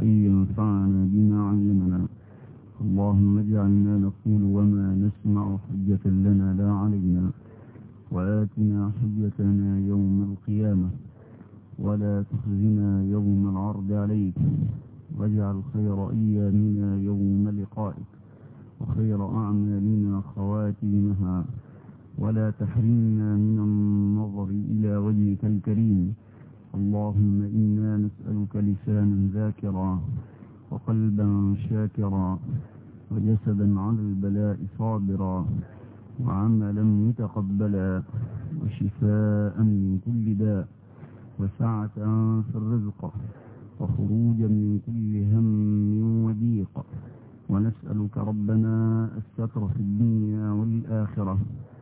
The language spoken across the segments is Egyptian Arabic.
أن ينفعنا بما علمنا اللهم اجعلنا نقول وما نسمع حجة لنا لا علينا وآتنا حجتنا يوم القيامة ولا تخزنا يوم العرض عليك واجعل خير أيامنا يوم لقائك وخير أعمالنا خواتيمها ولا تحرمنا من النظر إلى وجهك الكريم اللهم إنا نسألك لسانا ذاكرا وقلبا شاكرا وجسدا على البلاء صابرا وعملا متقبلا وشفاء من كل داء وسعة في الرزق وخروجا من كل هم وضيق ونسألك ربنا الستر في الدنيا والآخرة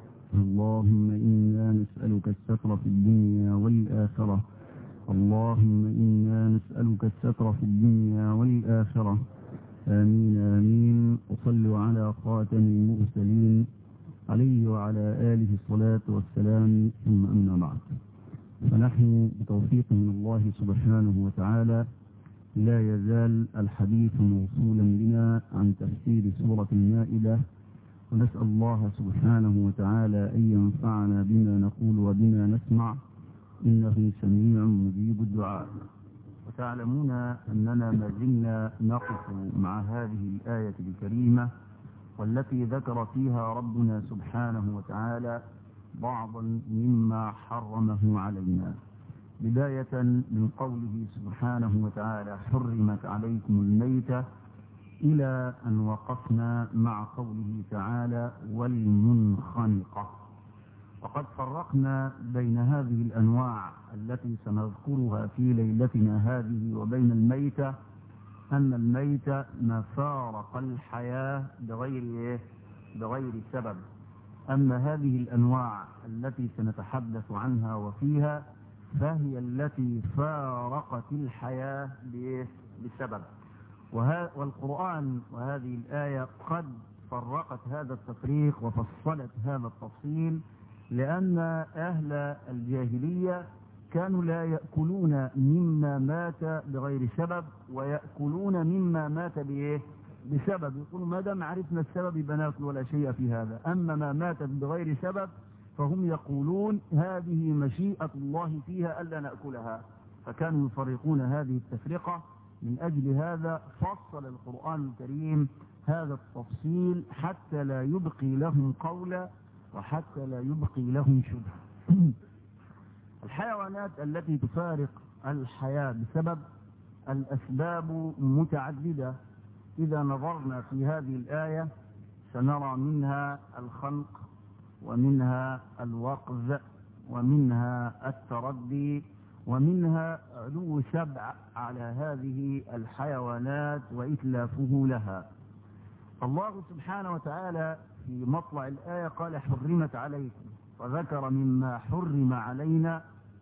اللهم إنا نسألك الستر في الدنيا والآخرة اللهم إنا نسألك الستر في الدنيا والآخرة آمين آمين وصلوا على خاتم المرسلين عليه وعلى آله الصلاة والسلام ثم أما بعد فنحن بتوفيق من الله سبحانه وتعالى لا يزال الحديث موصولا بنا عن تفسير سورة المائدة ونسأل الله سبحانه وتعالى أن ينفعنا بما نقول وبما نسمع إنه سميع مجيب الدعاء وتعلمون أننا ما زلنا نقف مع هذه الآية الكريمة والتي ذكر فيها ربنا سبحانه وتعالى بعضا مما حرمه علينا بداية من قوله سبحانه وتعالى حرمت عليكم الميتة إلى أن وقفنا مع قوله تعالى والمنخنقة وقد فرقنا بين هذه الأنواع التي سنذكرها في ليلتنا هذه وبين الميتة أن الميتة ما فارق الحياة بغير بغير سبب أما هذه الأنواع التي سنتحدث عنها وفيها فهي التي فارقت الحياة بسبب والقرآن وهذه الآية قد فرقت هذا التفريق وفصلت هذا التفصيل لأن أهل الجاهلية كانوا لا يأكلون مما مات بغير سبب ويأكلون مما مات بإيه؟ بسبب يقولوا ما دام عرفنا السبب يبقى ناكل ولا شيء في هذا أما ما مات بغير سبب فهم يقولون هذه مشيئة الله فيها ألا نأكلها فكانوا يفرقون هذه التفرقة من أجل هذا فصل القرآن الكريم هذا التفصيل حتى لا يبقي لهم قولا وحتى لا يبقي لهم شبهة الحيوانات التي تفارق الحياة بسبب الأسباب متعددة إذا نظرنا في هذه الآية سنرى منها الخنق ومنها الوقذ ومنها التردي ومنها علو سبع على هذه الحيوانات وإتلافه لها الله سبحانه وتعالى في مطلع الآية قال حرمت عليكم وذكر مما حرم علينا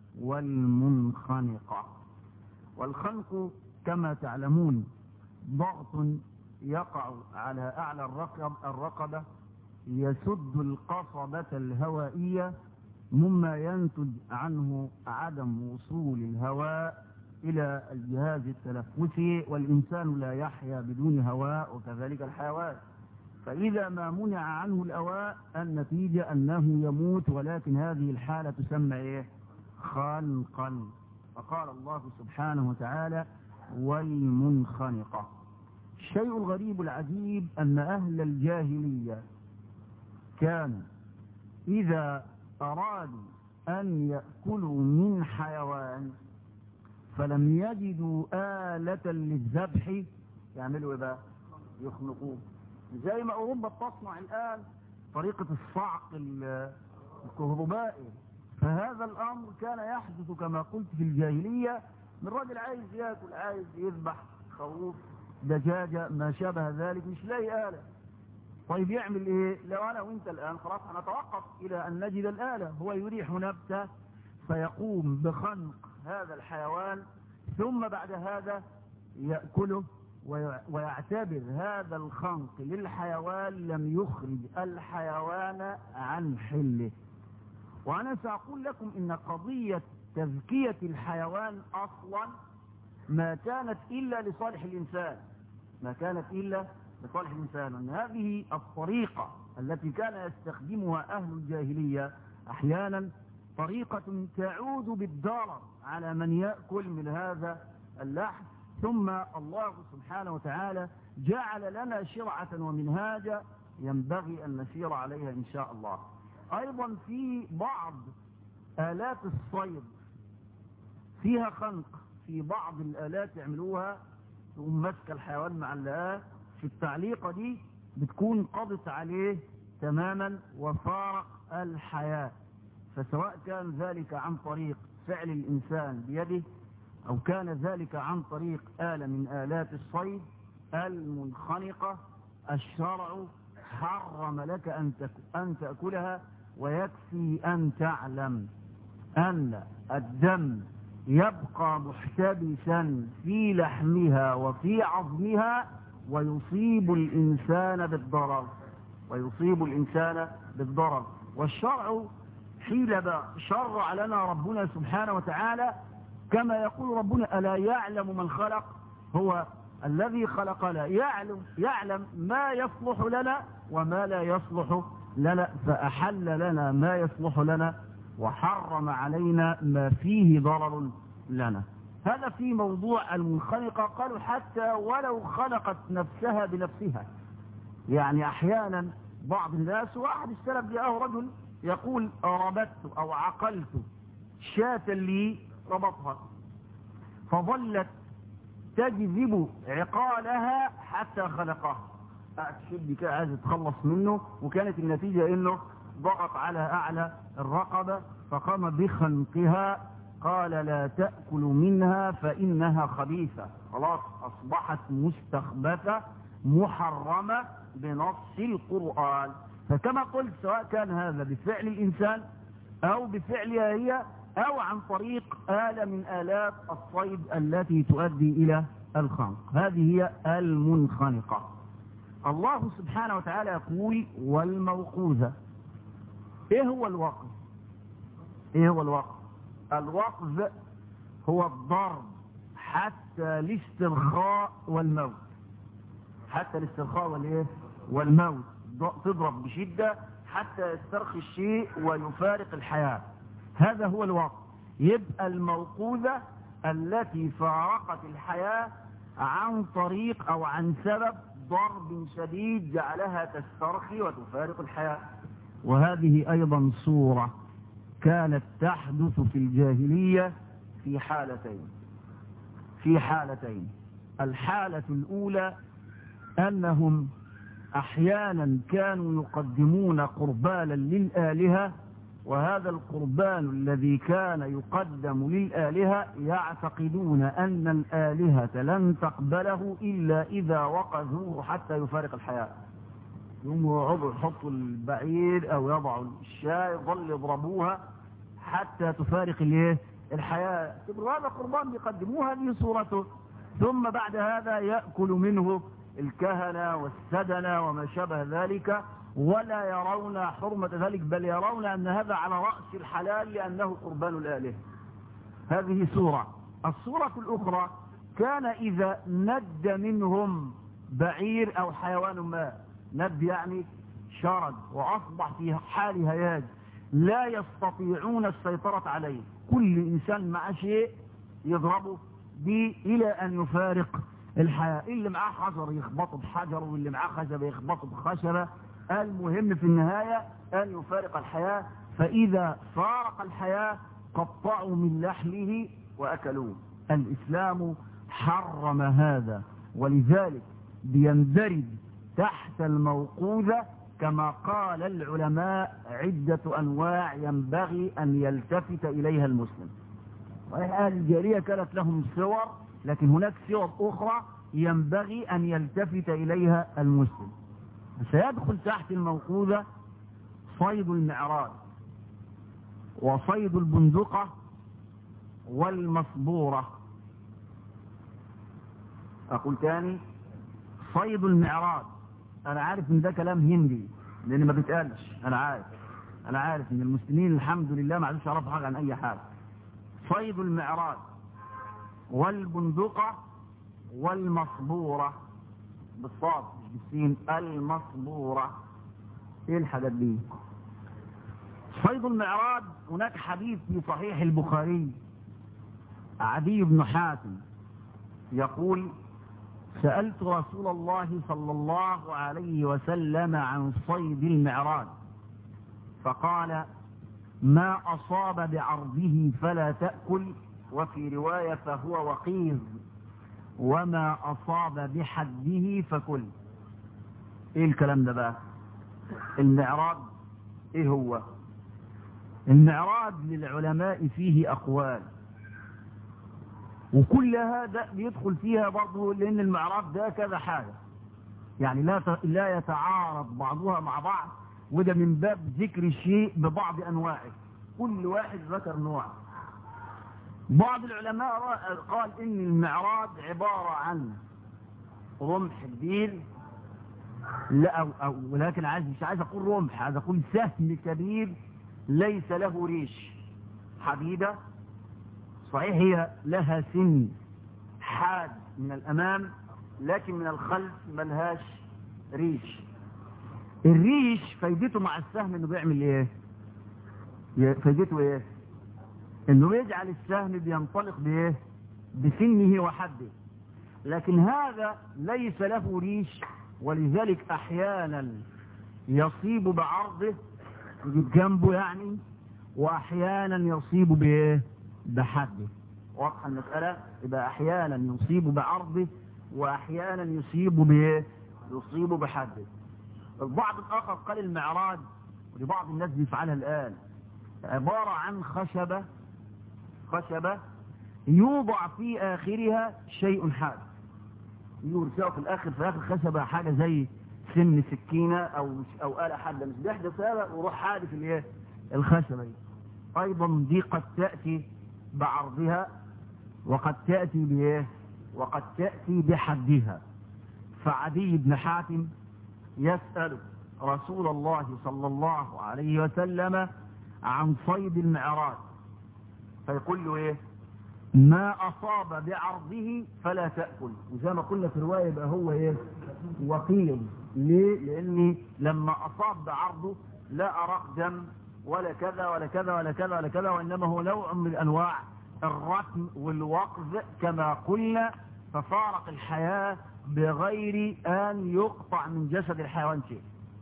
والمنخنقة والخنق كما تعلمون ضغط يقع على أعلى الرقب الرقبة يسد القصبة الهوائية مما ينتج عنه عدم وصول الهواء إلى الجهاز التنفسي والإنسان لا يحيا بدون هواء وكذلك الحيوان فإذا ما منع عنه الهواء النتيجة أنه يموت ولكن هذه الحالة تسمى إيه؟ خنقا فقال الله سبحانه وتعالى والمنخنقة الشيء الغريب العجيب أن أهل الجاهلية كانوا إذا أرادوا أن يأكلوا من حيوان فلم يجدوا آلة للذبح يعملوا إيه بقى؟ يخنقوه زي ما أوروبا تصنع الآن طريقة الصعق الكهربائي فهذا الأمر كان يحدث كما قلت في الجاهلية من راجل عايز يأكل عايز يذبح خروف دجاجة ما شابه ذلك مش لاقي آلة طيب يعمل ايه لو انا وانت الان خلاص هنتوقف الى ان نجد الآلة هو يريح نفسه فيقوم بخنق هذا الحيوان ثم بعد هذا يأكله ويعتبر هذا الخنق للحيوان لم يخرج الحيوان عن حله وأنا سأقول لكم إن قضية تزكية الحيوان أصلا ما كانت إلا لصالح الإنسان ما كانت إلا لصالح الإنسان أن هذه الطريقة التي كان يستخدمها أهل الجاهلية أحيانا طريقة تعود بالضرر على من يأكل من هذا اللحم ثم الله سبحانه وتعالى جعل لنا شرعة ومنهاجا ينبغي أن نسير عليها إن شاء الله أيضا في بعض آلات الصيد فيها خنق في بعض الآلات يعملوها تقوم ماسكة الحيوان معلقاه في التعليقة دي بتكون قضت عليه تماما وفارق الحياة فسواء كان ذلك عن طريق فعل الإنسان بيده أو كان ذلك عن طريق آلة من آلات الصيد المنخنقة الشرع حرم لك أن أن تأكلها ويكفي أن تعلم أن الدم يبقى محتبسا في لحمها وفي عظمها ويصيب الإنسان بالضرر ويصيب الإنسان بالضرر والشرع حيل شرع لنا ربنا سبحانه وتعالى كما يقول ربنا ألا يعلم من خلق هو الذي خلقنا يعلم, يعلم ما يصلح لنا وما لا يصلح لنا فأحل لنا ما يصلح لنا وحرم علينا ما فيه ضرر لنا هذا في موضوع المنخنقة قالوا حتى ولو خلقت نفسها بنفسها يعني أحيانا بعض الناس واحد السلف جاءه رجل يقول ربطت أو عقلت شاة لي ربطها فظلت تجذب عقالها حتى خلقها قاعد تشد كده عايز تتخلص منه وكانت النتيجة انه ضغط على اعلى الرقبة فقام بخنقها قال لا تأكل منها فإنها خبيثة خلاص أصبحت مستخبثة محرمة بنص القرآن فكما قلت سواء كان هذا بفعل الإنسان أو بفعلها هي أو عن طريق آلة من آلات الصيد التي تؤدي إلى الخنق هذه هي المنخنقة الله سبحانه وتعالى يقول والموقوذة ايه هو الوقف ايه هو الوقف الوقف هو الضرب حتى الاسترخاء والموت حتى الاسترخاء والايه والموت تضرب بشدة حتى يسترخي الشيء ويفارق الحياة هذا هو الوقت يبقى الموقوذة التي فارقت الحياة عن طريق او عن سبب ضرب شديد جعلها تسترخي وتفارق الحياة وهذه ايضا صورة كانت تحدث في الجاهلية في حالتين في حالتين الحالة الاولى انهم احيانا كانوا يقدمون قربانا للآلهة وهذا القربان الذي كان يقدم للآلهة يعتقدون أن الآلهة لن تقبله إلا إذا وقذوه حتى يفارق الحياة يقوموا يحطوا البعير أو يضعوا الشاة يظل يضربوها حتى تفارق الايه الحياة هذا قربان بيقدموه هذه صورته ثم بعد هذا يأكل منه الكهنة والسدنة وما شابه ذلك ولا يرون حرمة ذلك بل يرون أن هذا على رأس الحلال لأنه قربان الآله هذه صورة الصورة الأخرى كان إذا ند منهم بعير أو حيوان ما ند يعني شرد وأصبح في حال هياج لا يستطيعون السيطرة عليه كل إنسان مع شيء يضربه به إلى أن يفارق الحياة اللي معاه حجر يخبطه بحجر واللي معاه خشبة يخبطه بخشبة المهم في النهاية أن يفارق الحياة فإذا فارق الحياة قطعوا من لحمه وأكلوه الإسلام حرم هذا ولذلك بيندرج تحت الموقوذة كما قال العلماء عدة أنواع ينبغي أن يلتفت إليها المسلم أهل الجارية كانت لهم صور لكن هناك صور أخرى ينبغي أن يلتفت إليها المسلم سيدخل تحت الموقوذة صيد المعراج وصيد البندقة والمصبورة أقول تاني صيد المعراج أنا عارف إن ده كلام هندي لأن ما بيتقالش أنا عارف أنا عارف إن المسلمين الحمد لله ما عادوش يعرفوا حاجة عن أي حاجة صيد المعراج والبندقة والمصبورة بالصاد مش بالسين المصبورة ايه الحاجات دي صيد المعراج هناك حديث في صحيح البخاري عدي بن حاتم يقول سألت رسول الله صلى الله عليه وسلم عن صيد المعراج فقال ما أصاب بعرضه فلا تأكل وفي رواية فهو وقيظ وما أصاب بحده فكل ايه الكلام ده بقى المعراج ايه هو المعراج للعلماء فيه أقوال وكل هذا بيدخل فيها برضه لأن المعراج ده كذا حاجة يعني لا لا يتعارض بعضها مع بعض وده من باب ذكر الشيء ببعض أنواعه كل واحد ذكر نوع بعض العلماء قال إن المعراج عبارة عن رمح كبير لا أو أو ولكن عايز مش عايز أقول رمح عايز أقول سهم كبير ليس له ريش حديدة صحيح هي لها سن حاد من الأمام لكن من الخلف ملهاش ريش الريش فايدته مع السهم انه بيعمل ايه فايدته ايه انه بيجعل السهم بينطلق بايه بسنه وحده لكن هذا ليس له ريش ولذلك احيانا يصيب بعرضه يجيب جنبه يعني واحيانا يصيب بايه بحده واضحه المساله يبقى احيانا يصيب بعرضه واحيانا يصيب بايه يصيب بحده البعض الاخر قال المعراج ولبعض الناس بيفعلها الان عباره عن خشبه خشبه يوضع في اخرها شيء حاد يرسله في الاخر في اخر خشبه حاجه زي سن سكينه او او اله حاده مش بيحدث هذا ويروح حادث الايه الخشبه دي ايضا دي قد تاتي بعرضها وقد تاتي بايه وقد تاتي بحدها فعدي بن حاتم يسال رسول الله صلى الله عليه وسلم عن صيد المعراج فيقول له ايه ما اصاب بعرضه فلا تأكل وزي ما قلنا في الرواية يبقى هو ايه وقيل ليه لاني لما اصاب بعرضه لا اراق دم ولا كذا ولا كذا ولا كذا ولا كذا وانما هو نوع من انواع الرتم والوقذ كما قلنا ففارق الحياة بغير ان يقطع من جسد الحيوان شيء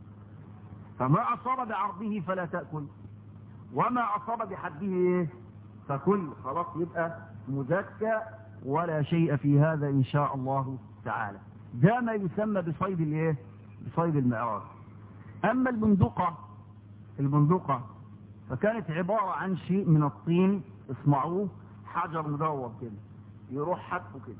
فما اصاب بعرضه فلا تأكل وما اصاب بحده ايه فكل خلاص يبقى مزكى ولا شيء في هذا ان شاء الله تعالى ده ما يسمى بصيد الايه بصيد المعراج اما البندقة البندقة فكانت عبارة عن شيء من الطين اسمعوه حجر مدور كده يروح حتفه كده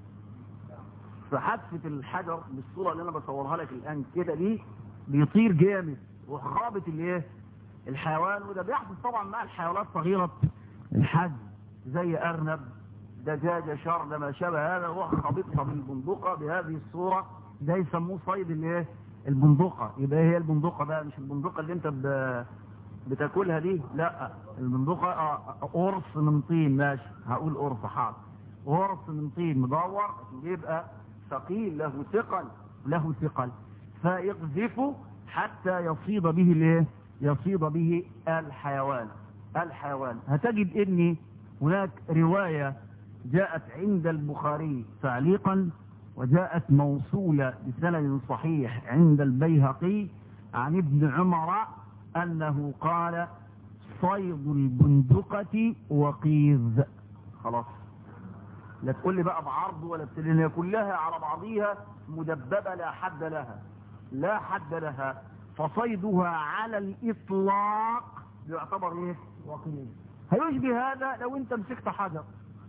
فحتفة الحجر بالصورة اللي انا بصورها لك الان كده دي بيطير جامد وخابط الايه الحيوان وده بيحدث طبعا مع الحيوانات صغيرة الحج زي أرنب دجاجة شرد ما شابه هذا وخبطها بالبندقة بهذه الصورة ده يسموه صيد الايه البندقة يبقى هي البندقة بقى مش البندقة اللي انت ب... بتاكلها دي لا البندقة آه، قرص من طين ماشي هقول قرص حاضر قرص من طين مدور يبقى ثقيل له ثقل له ثقل فيقذفه حتى يصيد به الايه يصيد به الحيوان الحيوان هتجد ان هناك رواية جاءت عند البخاري تعليقا وجاءت موصولة بسند صحيح عند البيهقي عن ابن عمر انه قال صيد البندقة وقيذ خلاص لا تقول لي بقى بعرض ولا بتلين كلها على بعضيها مدببة لا حد لها لا حد لها فصيدها على الإطلاق يعتبر ايه وقيل هيشبه هذا لو انت مسكت حجر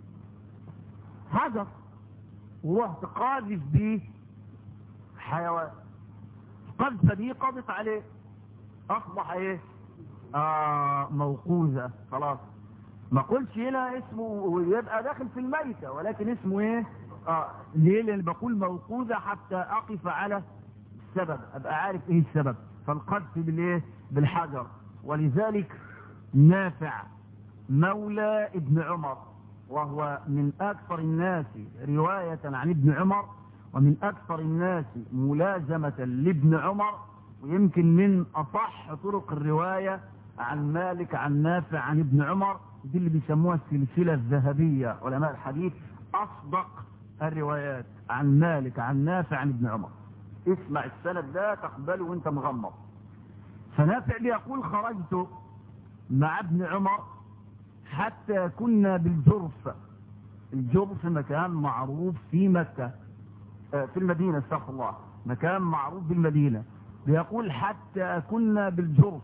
حجر ورحت قاذف به حيوان قذفه دي قضت عليه اصبح ايه آه موقوذة خلاص ما قلتش هنا اسمه يبقى داخل في الميتة ولكن اسمه ايه آه ليه لان بقول موقوذة حتى اقف على السبب ابقى عارف ايه السبب فالقذف بالايه بالحجر ولذلك نافع مولى ابن عمر وهو من أكثر الناس رواية عن ابن عمر ومن أكثر الناس ملازمة لابن عمر ويمكن من أصح طرق الرواية عن مالك عن نافع عن ابن عمر دي اللي بيسموها السلسلة الذهبية علماء الحديث أصدق الروايات عن مالك عن نافع عن ابن عمر اسمع السند ده تقبله وانت مغمض فنافع بيقول خرجت مع ابن عمر حتى كنا بالجرف الجرف مكان معروف في مكة في المدينة استغفر الله مكان معروف بالمدينة بيقول حتى كنا بالجرف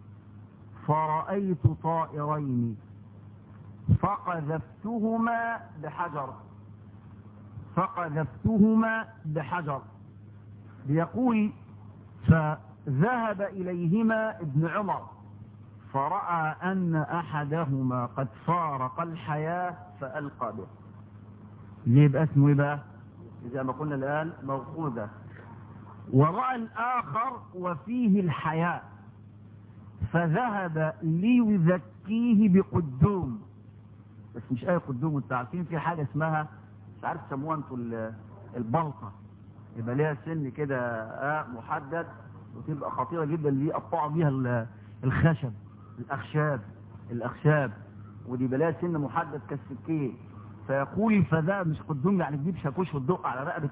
فرأيت طائرين فقذفتهما بحجر فقذفتهما بحجر بيقول فذهب إليهما ابن عمر فرأى أن أحدهما قد فارق الحياة فألقى به ليه يبقى اسمه بقى زي ما قلنا الآن موقوذة ورأى الآخر وفيه الحياة فذهب ليزكيه بقدوم بس مش أي قدوم انتوا عارفين في حاجة اسمها مش عارف تسموها انتوا البلطة يبقى ليها سن كده آه محدد وتبقى خطيرة جدا اللي يقطعوا بيها الخشب الأخشاب الأخشاب ودي بلاها سن محدد كالسكين فيقول فذا مش قدوم يعني تجيب شاكوش وتدق على رقبة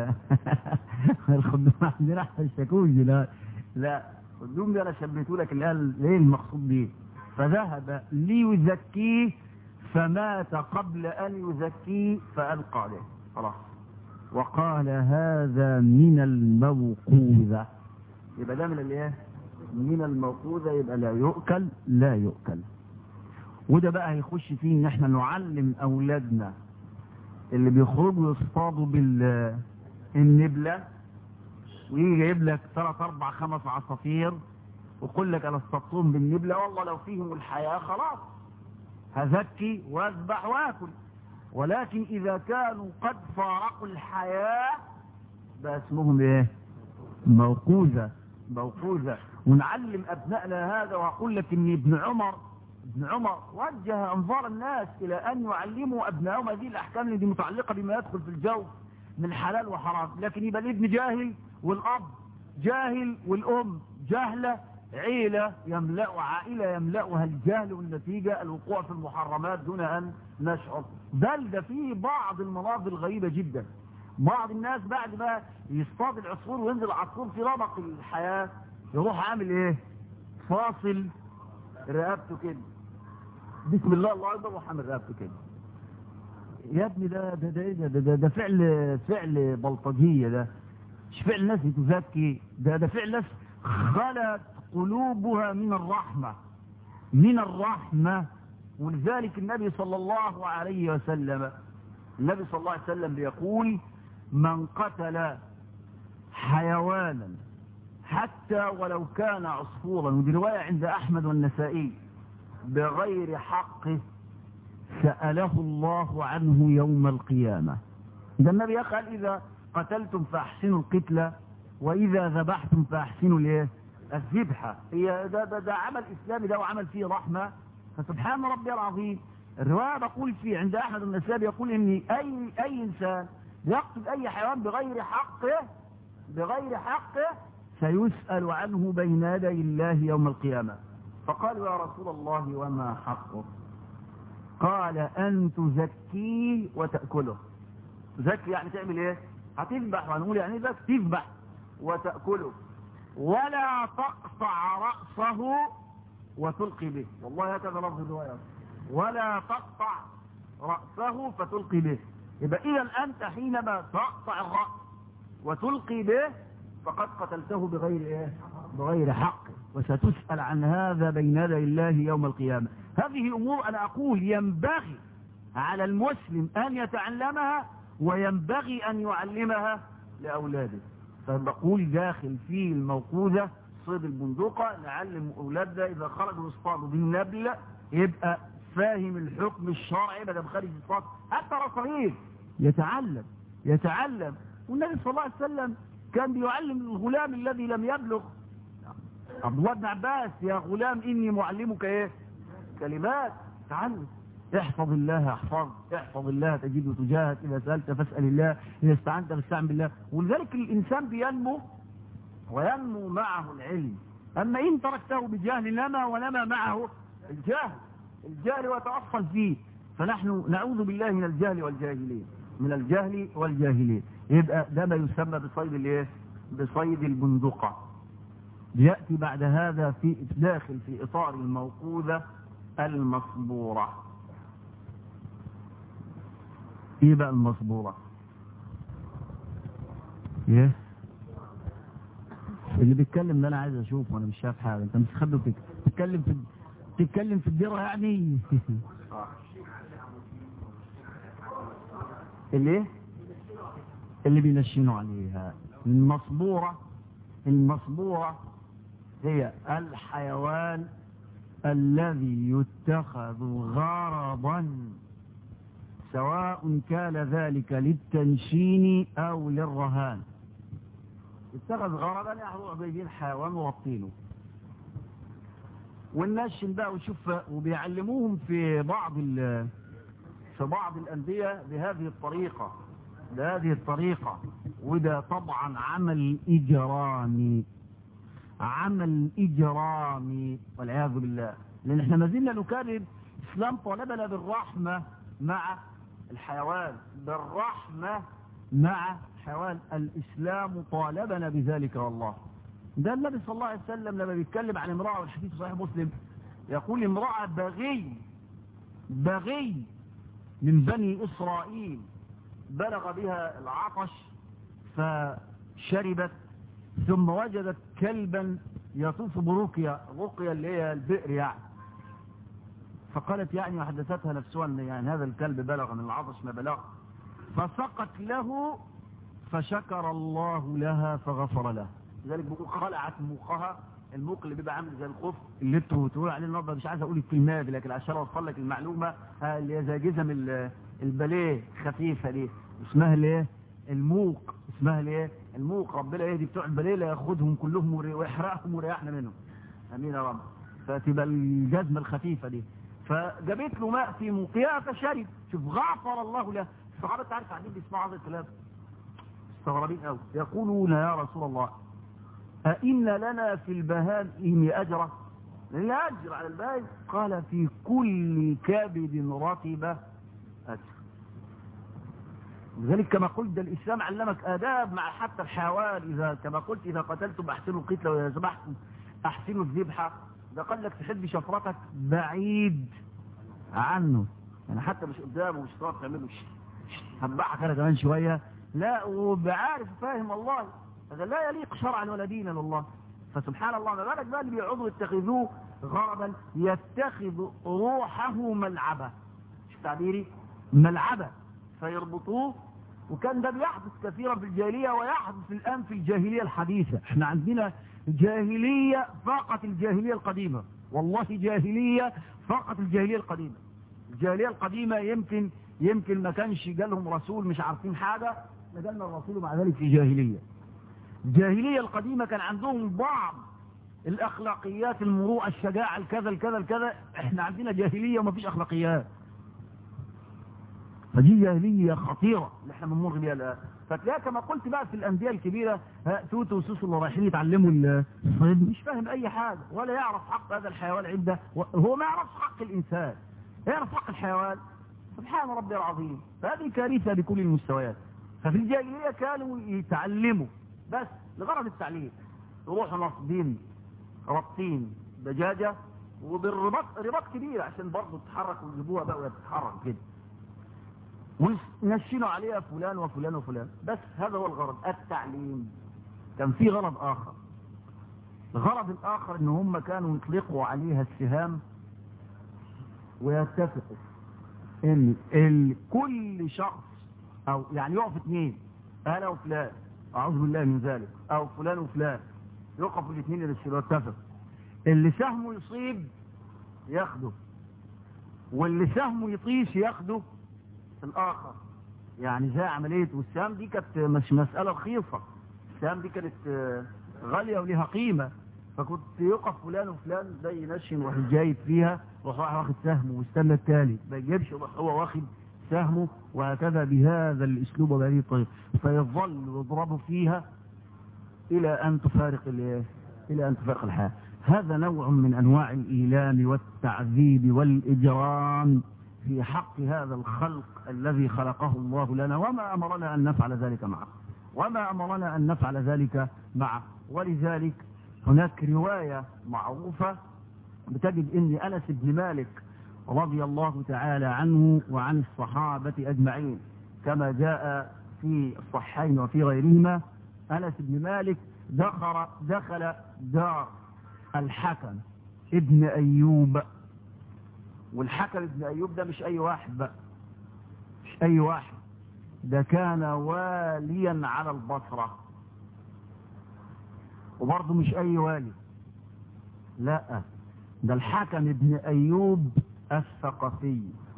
الخدوم عندنا احنا الشاكوش دي لا لا القدوم ده انا شبهته لك اللي قال ايه المقصود بيه فذهب ليزكيه فمات قبل ان يزكيه فالقى عليه خلاص وقال هذا من الموقوذة يبقى ده من الايه من الموقوذة يبقى لا يؤكل لا يؤكل وده بقى هيخش فيه ان احنا نعلم اولادنا اللي بيخرجوا يصطادوا بالنبلة ويجي جايب لك ثلاث اربع خمس عصافير ويقول لك انا اصطدتهم بالنبلة والله لو فيهم الحياة خلاص هزكي واذبح واكل ولكن اذا كانوا قد فارقوا الحياة ده اسمهم ايه موقوذة موقوذة ونعلم ابنائنا هذا واقول لك ان ابن عمر ابن عمر وجه انظار الناس الى ان يعلموا ابنائهم هذه الاحكام اللي دي متعلقة بما يدخل في الجو من حلال وحرام لكن يبقى الابن جاهل والاب جاهل والام جهلة عيلة يملأ عائلة يملأها الجهل والنتيجة الوقوع في المحرمات دون ان نشعر بل ده فيه بعض المناظر الغريبة جدا بعض الناس بعد ما يصطاد العصفور وينزل العصفور في رمق الحياة يروح عامل ايه فاصل رقبته كده بسم الله الله اكبر وحامل رقبته كده يا ابني ده ده ده ده, ده, ده فعل فعل بلطجيه ده مش فعل ناس تزكي ده ده فعل ناس خلت قلوبها من الرحمه من الرحمه ولذلك النبي صلى الله عليه وسلم النبي صلى الله عليه وسلم بيقول من قتل حيوانا حتى ولو كان عصفورا ودي رواية عند أحمد والنسائي بغير حقه سأله الله عنه يوم القيامة ده النبي قال إذا قتلتم فأحسنوا القتلة وإذا ذبحتم فأحسنوا الايه الذبحة هي ده, ده, ده عمل إسلامي ده وعمل فيه رحمة فسبحان ربي العظيم الرواية بقول فيه عند أحمد والنسائي يقول إن أي, أي إنسان يقتل أي حيوان بغير حقه بغير حقه سيسأل عنه بين يدي الله يوم القيامة فقالوا يا رسول الله وما حقه قال أن تزكيه وتأكله تزكي يعني تعمل ايه هتذبح وهنقول يعني ذاك تذبح وتأكله ولا تقطع رأسه وتلقي به والله هكذا لفظ الرواية ولا تقطع رأسه فتلقي به يبقى إذا أنت حينما تقطع الرأس وتلقي به فقد قتلته بغير ايه بغير حق وستسأل عن هذا بين يدي الله يوم القيامة هذه امور انا اقول ينبغي على المسلم ان يتعلمها وينبغي ان يعلمها لاولاده فبقول داخل في الموقوذة صيد البندقة نعلم اولادنا اذا خرجوا يصطادوا بالنبل يبقى فاهم الحكم الشرعي بدل خارج الصاد حتى صغير يتعلم يتعلم والنبي صلى الله عليه وسلم كان بيعلم الغلام الذي لم يبلغ عبد الله بن عباس يا غلام اني معلمك ايه كلمات تعلم احفظ الله احفظ احفظ الله تجده تجاهك إذا سألت فاسأل الله إذا استعنت فاستعن بالله ولذلك الإنسان بينمو وينمو معه العلم أما إن تركته بجهل نما ونما معه الجهل الجهل ويتأصل فيه فنحن نعوذ بالله من الجهل والجاهلين من الجهل والجاهلين يبقى ده ما يسمى بصيد الايه بصيد البندقة يأتي بعد هذا في داخل في إطار الموقوذة المصبورة ايه بقى المصبورة ايه اللي بيتكلم ده انا عايز اشوفه وانا مش شايف حاجه انت مستخبي بتتكلم في بتتكلم في الديره يعني اللي اللي بينشنوا عليها المصبورة المصبورة هي الحيوان الذي يتخذ غرضا سواء كان ذلك للتنشين او للرهان اتخذ غرضا يحضر بيجين حيوان وربطينه والنشن بقى وشوف وبيعلموهم في بعض في بعض الأندية بهذه الطريقة بهذه الطريقة وده طبعا عمل إجرامي عمل إجرامي والعياذ بالله لأن احنا ما زلنا نكرر الإسلام طالبنا بالرحمة مع الحيوان بالرحمة مع حيوان الإسلام طالبنا بذلك والله ده النبي صلى الله عليه وسلم لما بيتكلم عن امرأة والحديث صحيح مسلم يقول امرأة بغي بغي من بني إسرائيل بلغ بها العطش فشربت ثم وجدت كلبا يطوف برقية رقية اللي هي البئر يعني فقالت يعني وحدثتها نفسها ان يعني هذا الكلب بلغ من العطش ما بلغ فسقت له فشكر الله لها فغفر له لذلك بيقول خلعت موقها الموق اللي بيبقى عامل زي الخف اللي انتوا تقول عليه النهارده مش عايز اقول الكلمه دي لكن عشان اوصل لك المعلومه اللي هي زي جزم الباليه خفيفه دي اسمها الايه الموق اسمها الايه الموق ربنا ايه دي بتوع الباليه لا ياخدهم كلهم ويحرقهم ويريحنا منهم امين يا رب فتبقى الجزمه الخفيفه دي فجابت له ماء في موقها فشرب شوف غفر الله له الصحابه تعرف قاعدين بيسمعوا هذا الكلام مستغربين قوي يقولون يا رسول الله أئن لنا في البهائم أجرا لا أجر على البهائم قال في كل كبد رطبة أجر لذلك كما قلت ده الإسلام علمك آداب مع حتى الحيوان إذا كما قلت إذا قتلتم أحسنوا القتل وإذا ذبحتم أحسنوا الذبحة ده قال لك تحب شفرتك بعيد عنه يعني حتى مش قدامه مش هتعرف تعمله هبعها كده كمان شوية لا وبعارف فاهم الله هذا لا يليق شرعا ولا دينا لله فسبحان الله ما بالك بقى اللي بيقعدوا يتخذوه غرضا يتخذ روحه ملعبة مش تعبيري ملعبة فيربطوه وكان ده بيحدث كثيرا في الجاهلية ويحدث الآن في الجاهلية الحديثة احنا عندنا جاهلية فقط الجاهلية القديمة والله جاهلية فقط الجاهلية القديمة الجاهلية القديمة يمكن يمكن ما كانش جالهم رسول مش عارفين حاجة نجلنا الرسول مع ذلك في جاهلية الجاهلية القديمة كان عندهم بعض الأخلاقيات المروءة الشجاعة الكذا الكذا الكذا احنا عندنا جاهلية وما فيش أخلاقيات فدي جاهلية خطيرة اللي احنا بنمر بيها الآن فتلاقي كما قلت بقى في الأندية الكبيرة توت وسوس اللي رايحين يتعلموا الصيد مش فاهم أي حاجة ولا يعرف حق هذا الحيوان عنده هو ما يعرف حق الإنسان يعرف حق الحيوان سبحان ربي العظيم فهذه كارثة بكل المستويات ففي الجاهلية كانوا يتعلموا بس لغرض التعليم يروحوا نصبين ربطين دجاجة وبالرباط رباط كبير عشان برضه تتحرك ويجيبوها بقى وتتحرك كده ونشنوا عليها فلان وفلان وفلان بس هذا هو الغرض التعليم كان في غرض آخر الغرض الآخر ان هم كانوا يطلقوا عليها السهام ويتفقوا ان ال- كل شخص او يعني يقف اثنين انا وفلان اعوذ بالله من ذلك او فلان وفلان يقفوا الاثنين يرسلوا اتفق اللي سهمه يصيب ياخده واللي سهمه يطيش ياخده الاخر يعني زي عملية والسهام دي كانت مش مسألة رخيصة السهام دي كانت آه، غالية وليها قيمة فكنت يقف فلان وفلان زي نشن واحد جايب فيها وراح واحد واخد سهمه واستنى التالي ما يجيبش يروح هو واخد سهمه وهكذا بهذا الاسلوب وبهذه الطريقه فيظل يضرب فيها الى ان تفارق الايه؟ الى ان تفارق الحياه هذا نوع من انواع الايلام والتعذيب والاجرام في حق هذا الخلق الذي خلقه الله لنا وما امرنا ان نفعل ذلك معه وما امرنا ان نفعل ذلك معه ولذلك هناك روايه معروفه بتجد ان انس بن مالك رضي الله تعالى عنه وعن الصحابه اجمعين كما جاء في الصحيحين وفي غيرهما انس بن مالك دخل دخل دار الحكم ابن ايوب والحكم ابن ايوب ده مش اي واحد بقى مش اي واحد ده كان واليا على البصرة وبرضه مش اي والي لا ده الحكم ابن ايوب الثقفي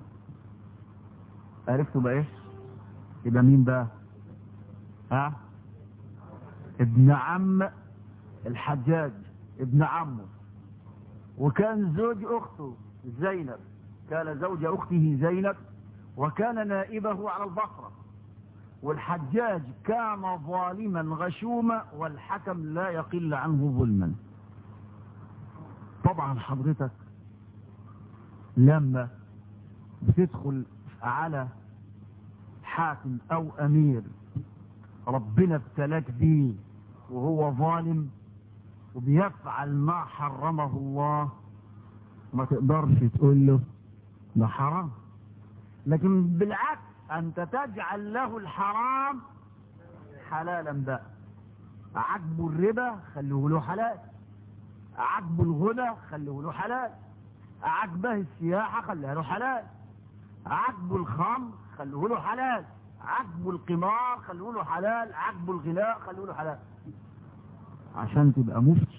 عرفتوا بقى ايه يبقى مين بقى ها ابن عم الحجاج ابن عمه وكان زوج اخته زينب كان زوج اخته زينب وكان نائبه على البصرة والحجاج كان ظالما غشوما والحكم لا يقل عنه ظلما طبعا حضرتك لما بتدخل على حاكم او امير ربنا ابتلاك بيه وهو ظالم وبيفعل ما حرمه الله ما تقدرش تقول له ده حرام لكن بالعكس انت تجعل له الحرام حلالا بقى عجبه الربا خليه له حلال عجبه الغنى خليه له حلال عجبه السياحة خليها له حلال عجبه الخمر خليه له حلال عجبه القمار خليه له حلال عجبه الغناء خليه له حلال عشان تبقى مفتي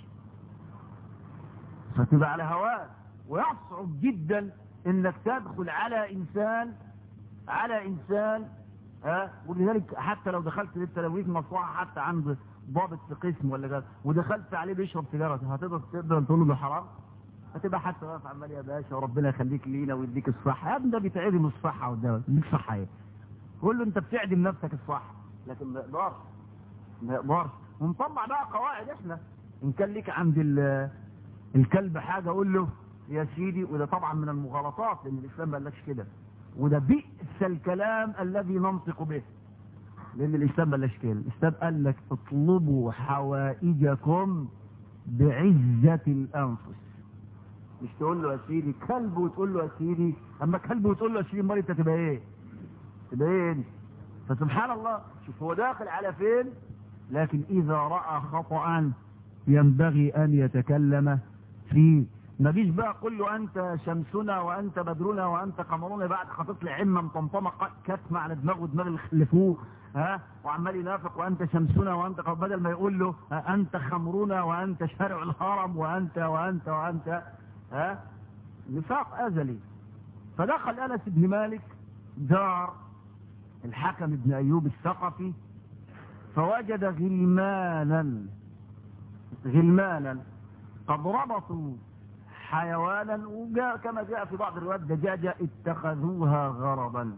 فتبقى على هواك ويصعب جدا انك تدخل على انسان على انسان ها ولذلك حتى لو دخلت للتلويث مصلحه حتى عند ضابط في قسم ولا كذا ودخلت عليه بيشرب سيجاره هتقدر تقدر تقول له ده حرام هتبقى حتى واقف عمال يا باشا وربنا يخليك لينا ويديك الصحه يا ابني ده بيتعدم الصحه قدامك يديك صحه ايه قول له انت بتعدم نفسك الصحه لكن ما يقدرش ما يقدرش ونطلع بقى قواعد احنا ان كان ليك عند الكلب حاجه قول له يا سيدي وده طبعا من المغالطات لان الاسلام ما قالكش كده وده بئس الكلام الذي ننطق به لان الاسلام ما قالش كده الاسلام قال لك اطلبوا حوائجكم بعزه الانفس مش تقول له يا سيدي كلب وتقول له يا سيدي اما كلب وتقول له يا سيدي امال انت تبقى ايه تبقى ايه انت فسبحان الله شوف هو داخل على فين لكن اذا راى خطا ينبغي ان يتكلم فيه ما فيش بقى قل له انت شمسنا وانت بدرنا وانت قمرنا بعد حاطط لي عمه مطمطمه كتمه على دماغه ودماغ اللي فوق ها وعمال ينافق وانت شمسنا وانت بدل ما يقول له انت خمرنا وانت شارع الهرم وانت وانت وانت ها نفاق ازلي فدخل انس بن مالك دار الحكم ابن ايوب الثقفي فوجد غلمانا غلمانا قد ربطوا حيوانا وجاء كما جاء في بعض الروايات دجاجة اتخذوها غرضا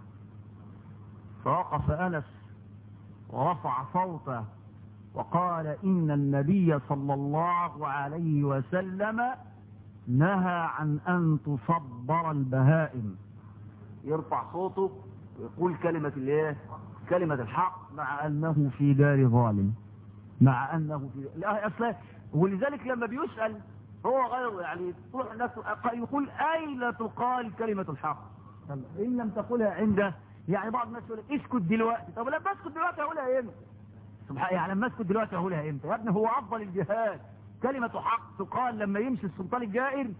فوقف أنس ورفع صوته وقال إن النبي صلى الله عليه وسلم نهى عن أن تصبر البهائم يرفع صوته ويقول كلمة الايه كلمة الحق مع أنه في دار ظالم مع أنه في لا أصلا ولذلك لما بيسأل هو غير يعني تروح الناس يقول أين تقال كلمة الحق إن لم تقولها عنده يعني بعض الناس يقول اسكت دلوقتي طب لما اسكت دلوقتي هقولها امتى سبحان يعني لما اسكت دلوقتي هقولها امتى يا ابني هو افضل الجهاد كلمة حق تقال لما يمشي السلطان الجائر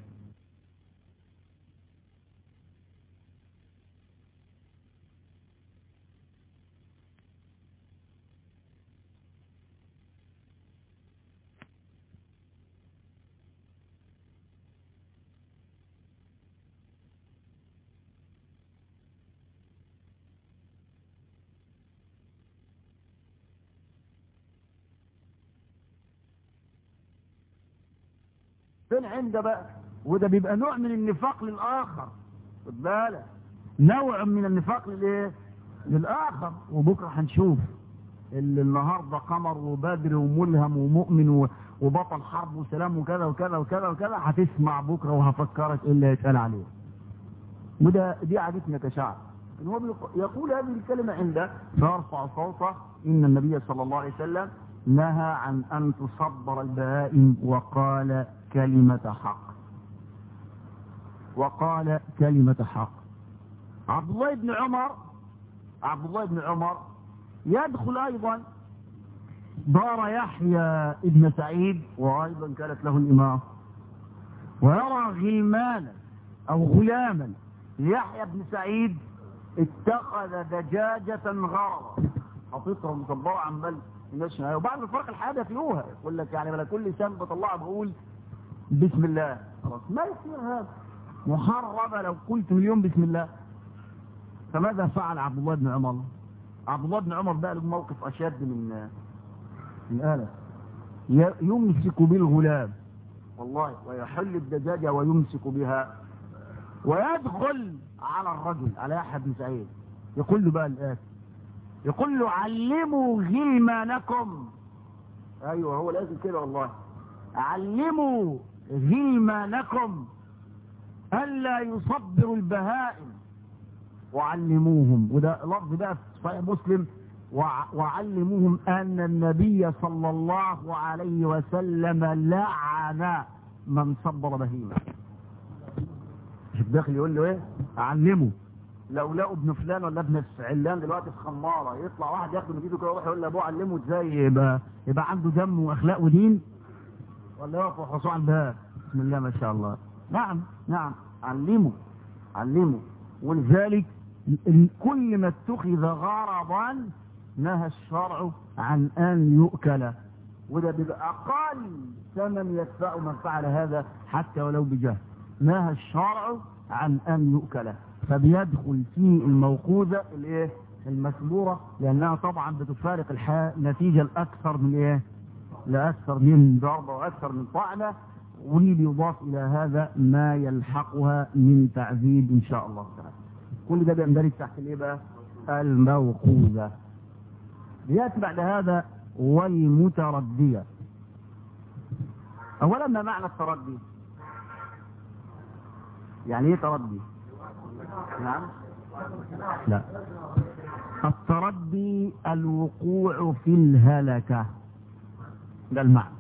فين عنده بقى وده بيبقى نوع من النفاق للاخر خد بالك نوع من النفاق للايه للاخر وبكره هنشوف اللي النهارده قمر وبدر وملهم ومؤمن و- وبطل حرب وسلام وكذا وكذا وكذا وكذا هتسمع بكره وهفكرك ايه اللي هيتقال عليه وده دي عادتنا كشعب إن هو بيق- يقول هذه الكلمة عنده فيرفع صوته إن النبي صلى الله عليه وسلم نهى عن أن تصبر البهائم وقال كلمة حق وقال كلمة حق عبد الله بن عمر عبد الله بن عمر يدخل أيضا دار يحيى ابن سعيد وأيضا كانت له الإمام ويرى غلمانا أو غلاما يحيى بن سعيد اتخذ دجاجة غرضا حطيتها مصبرة عن بل ماشي وبعد الفرق الحياة فيوها يقول لك يعني بلا كل سنة بطلعها بقول بسم الله خلاص ما يصير هذا محرمة لو قلت مليون بسم الله فماذا فعل عبد الله بن عمر عبد الله بن عمر بقى له موقف أشد من من آلة ي- يمسك بالغلام والله ويحل الدجاجة ويمسك بها ويدخل على الرجل على يحيى بن سعيد يقول له بقى الآتي يقول له علموا غلمانكم ايوه هو لازم كده والله علموا غلمانكم الا يصبروا البهائم وعلموهم وده لفظ بقى في صحيح مسلم وع- وعلموهم ان النبي صلى الله عليه وسلم لعن من صبر بهيمه مش داخل يقول له ايه علمه لو لقوا ابن فلان ولا ابن علان دلوقتي في خماره يطلع واحد ياخده من ايده كده ويروح يقول لابوه علمه ازاي يبقى يبقى عنده دم واخلاق ودين ولا يقف وحصوه على الباب بسم الله ما شاء الله نعم نعم علمه علمه ولذلك ال- كل ما اتخذ غرضا نهى الشرع عن ان يؤكل وده بيبقى اقل ثمن يدفع من فعل هذا حتى ولو بجهل نهى الشرع عن ان يؤكل فبيدخل في الموقوذة الايه المسبورة لانها طبعا بتفارق الحياة نتيجة الاكثر من ايه لاكثر من ضربة واكثر من طعنة وبيضاف الى هذا ما يلحقها من تعذيب ان شاء الله تعالى كل ده بيندرج تحت الايه بقى الموقوذة ياتي بعد هذا والمتردية اولا ما معنى التردي يعني ايه تردي نعم لا التردي الوقوع في الهلكة ده المعنى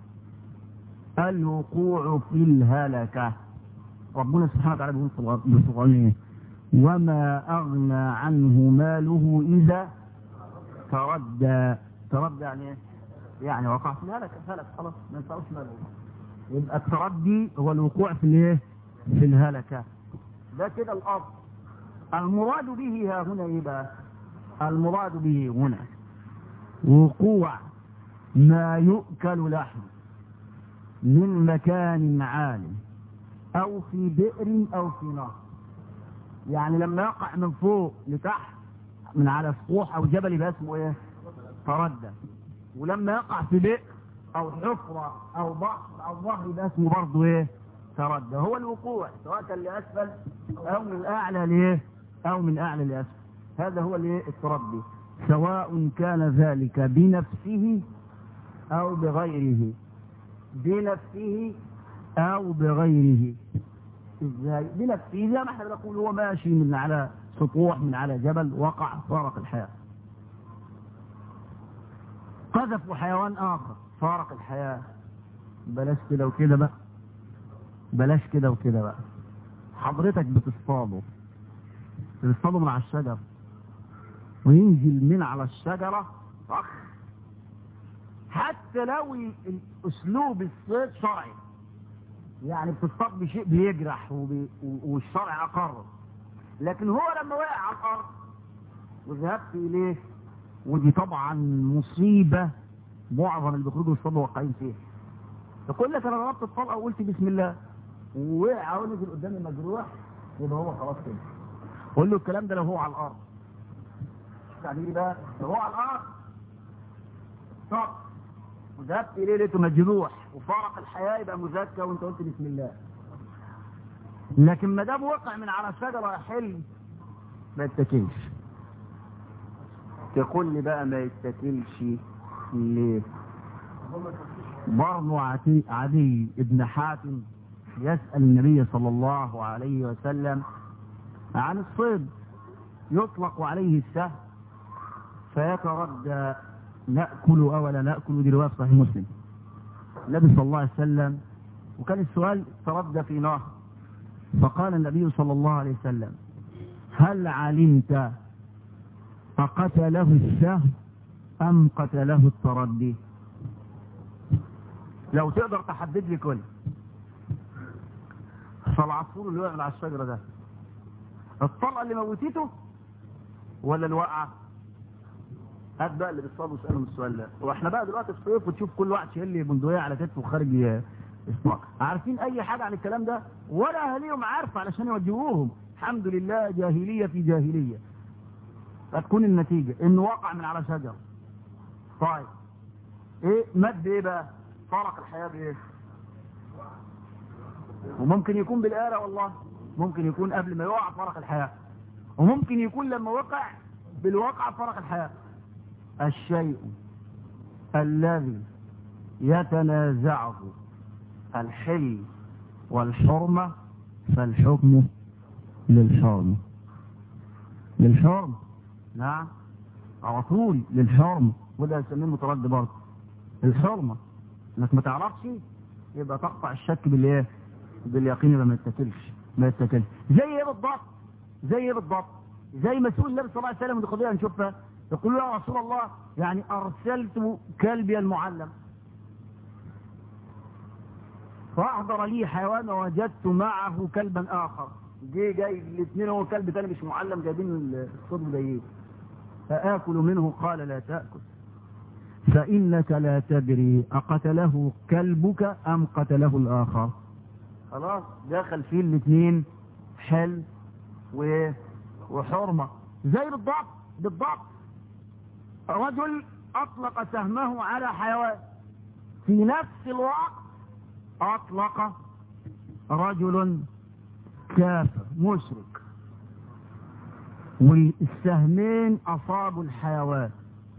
الوقوع في الهلكة ربنا سبحانه وتعالى بيقول في الغ- في القرآن إيه؟ وما أغنى عنه ماله إذا تردى تردى يعني ايه؟ يعني وقع في الهلكة هلك خلاص ما ينفعوش ماله يبقى التردي هو الوقوع في الايه؟ في الهلكة ده كده الأصل المراد به ها هنا ايه بقى المراد به هنا وقوع ما يؤكل لحم من مكان عال او في بئر او في نهر يعني لما يقع من فوق لتحت من على سطوح او جبل يبقى اسمه ايه تردى ولما يقع في بئر او حفرة او بحر او ظهر يبقى اسمه برضه ايه تردى هو الوقوع سواء كان لاسفل او من اعلى لايه او من اعلى لاسفل هذا هو الايه التردي سواء كان ذلك بنفسه او بغيره بنفسه او بغيره ازاي بنفسه زي ما احنا بنقول هو ماشي من على سطوح من على جبل وقع فارق الحياه قذفوا حيوان اخر فارق الحياه بلاش كده وكده بقى بلاش كده وكده بقى حضرتك بتصطاده بتصطاده من على الشجر وينزل من على الشجرة أخ حتى لو ال- اسلوب الصيد شرعي يعني بتصطاد بشيء بيجرح وبي و- والشرع اقر لكن هو لما وقع على الارض وذهبت اليه ودي طبعا مصيبة معظم اللي بيخرجوا يصطادوا واقعين فيها يقول لك انا ضربت الطلقه وقلت بسم الله ووقع ونزل قدامي مجروح يبقى هو خلاص كده قول له الكلام ده لو هو على الارض يعني ايه بقى لو هو على الارض طب وذهبت اليه لقيته مجروح وفارق الحياه يبقى مزكى وانت قلت بسم الله لكن ما دام وقع من على شجره يحل ما يتاكلش تقول لي بقى ما يتاكلش ليه برضه عتي- عدي ابن حاتم يسأل النبي صلى الله عليه وسلم عن الصيد يطلق عليه السهم فيتردى نأكل أو لا نأكل دي رواية صحيح مسلم النبي صلى الله عليه وسلم وكان السؤال تردى في نهر فقال النبي صلى الله عليه وسلم هل علمت أقتله السهم أم قتله التردي لو تقدر تحدد لي كل فالعصفور اللي وقع من على الشجرة ده الطلقة اللي موتته ولا الوقعة هات بقى اللي بيصطادوا اسألهم السؤال ده واحنا بقى دلوقتي في الصيف وتشوف كل واحد شايل لي بندقية على كتفه وخارج ي- يصطاد عارفين اي حاجة عن الكلام ده ولا اهاليهم عارفة علشان يوجهوهم الحمد لله جاهلية في جاهلية فتكون النتيجة انه وقع من على شجرة طيب ايه مد ايه بقى فرق الحياة بايه وممكن يكون بالآلة والله ممكن يكون قبل ما يقع فرق الحياة وممكن يكون لما وقع بالواقع فرق الحياة الشيء الذي يتنازعه الحل والحرمة فالحكم للحرمة للحرمة نعم على طول للحرمة وده يسميه مترد برضه الحرمة انك ما تعرفش يبقى تقطع الشك بالايه باليقين يبقى ما يتاكلش ما يتاكلش زي ايه بالضبط زي ايه بالضبط زي ما سئل النبي صلى الله عليه وسلم ودي قضيه نشوفها يقول له يا رسول الله يعني ارسلت كلبي المعلم فاحضر لي حيوان ووجدت معه كلبا اخر جه جاي الاثنين هو كلب تاني مش معلم جايبين الصدر جايين فاكل منه قال لا تاكل فانك لا تدري اقتله كلبك ام قتله الاخر خلاص دخل فيه الاثنين حل و... وحرمه زي بالضبط بالضبط رجل اطلق سهمه على حيوان في نفس الوقت اطلق رجل كافر مشرك والسهمين اصابوا الحيوان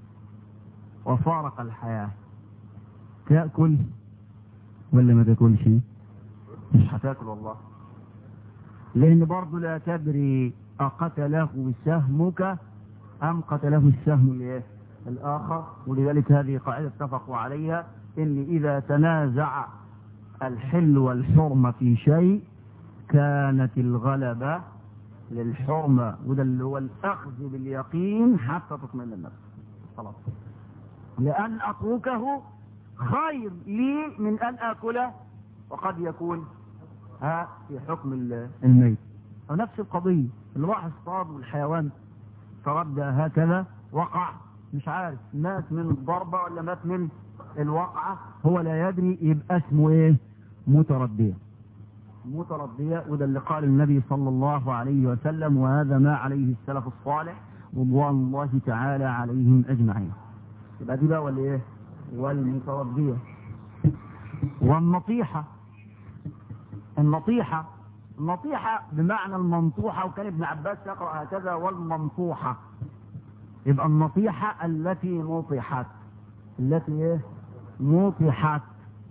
وفارق الحياة تأكل ولا ما تاكلش مش هتاكل والله لان برضه لا تدري اقتله سهمك ام قتله السهم الايه الاخر ولذلك هذه قاعدة اتفقوا عليها ان اذا تنازع الحل والحرمة في شيء كانت الغلبة للحرمة وده اللي هو الاخذ باليقين حتى تطمئن النفس خلاص لأن أتركه خير لي من أن آكله وقد يكون ها في حكم ال- الميت ونفس القضية اللي راح اصطاد والحيوان تردى هكذا وقع مش عارف مات من الضربة ولا مات من الوقعة هو لا يدري يبقى اسمه ايه متردية متردية وده اللي قال النبي صلى الله عليه وسلم وهذا ما عليه السلف الصالح رضوان الله تعالى عليهم أجمعين يبقى دي بقى ولا ايه والمتردية والنطيحة النطيحة النطيحة بمعنى المنطوحة وكان ابن عباس يقرأ هكذا والمنطوحة يبقى النطيحة التي نطحت التي ايه نطحت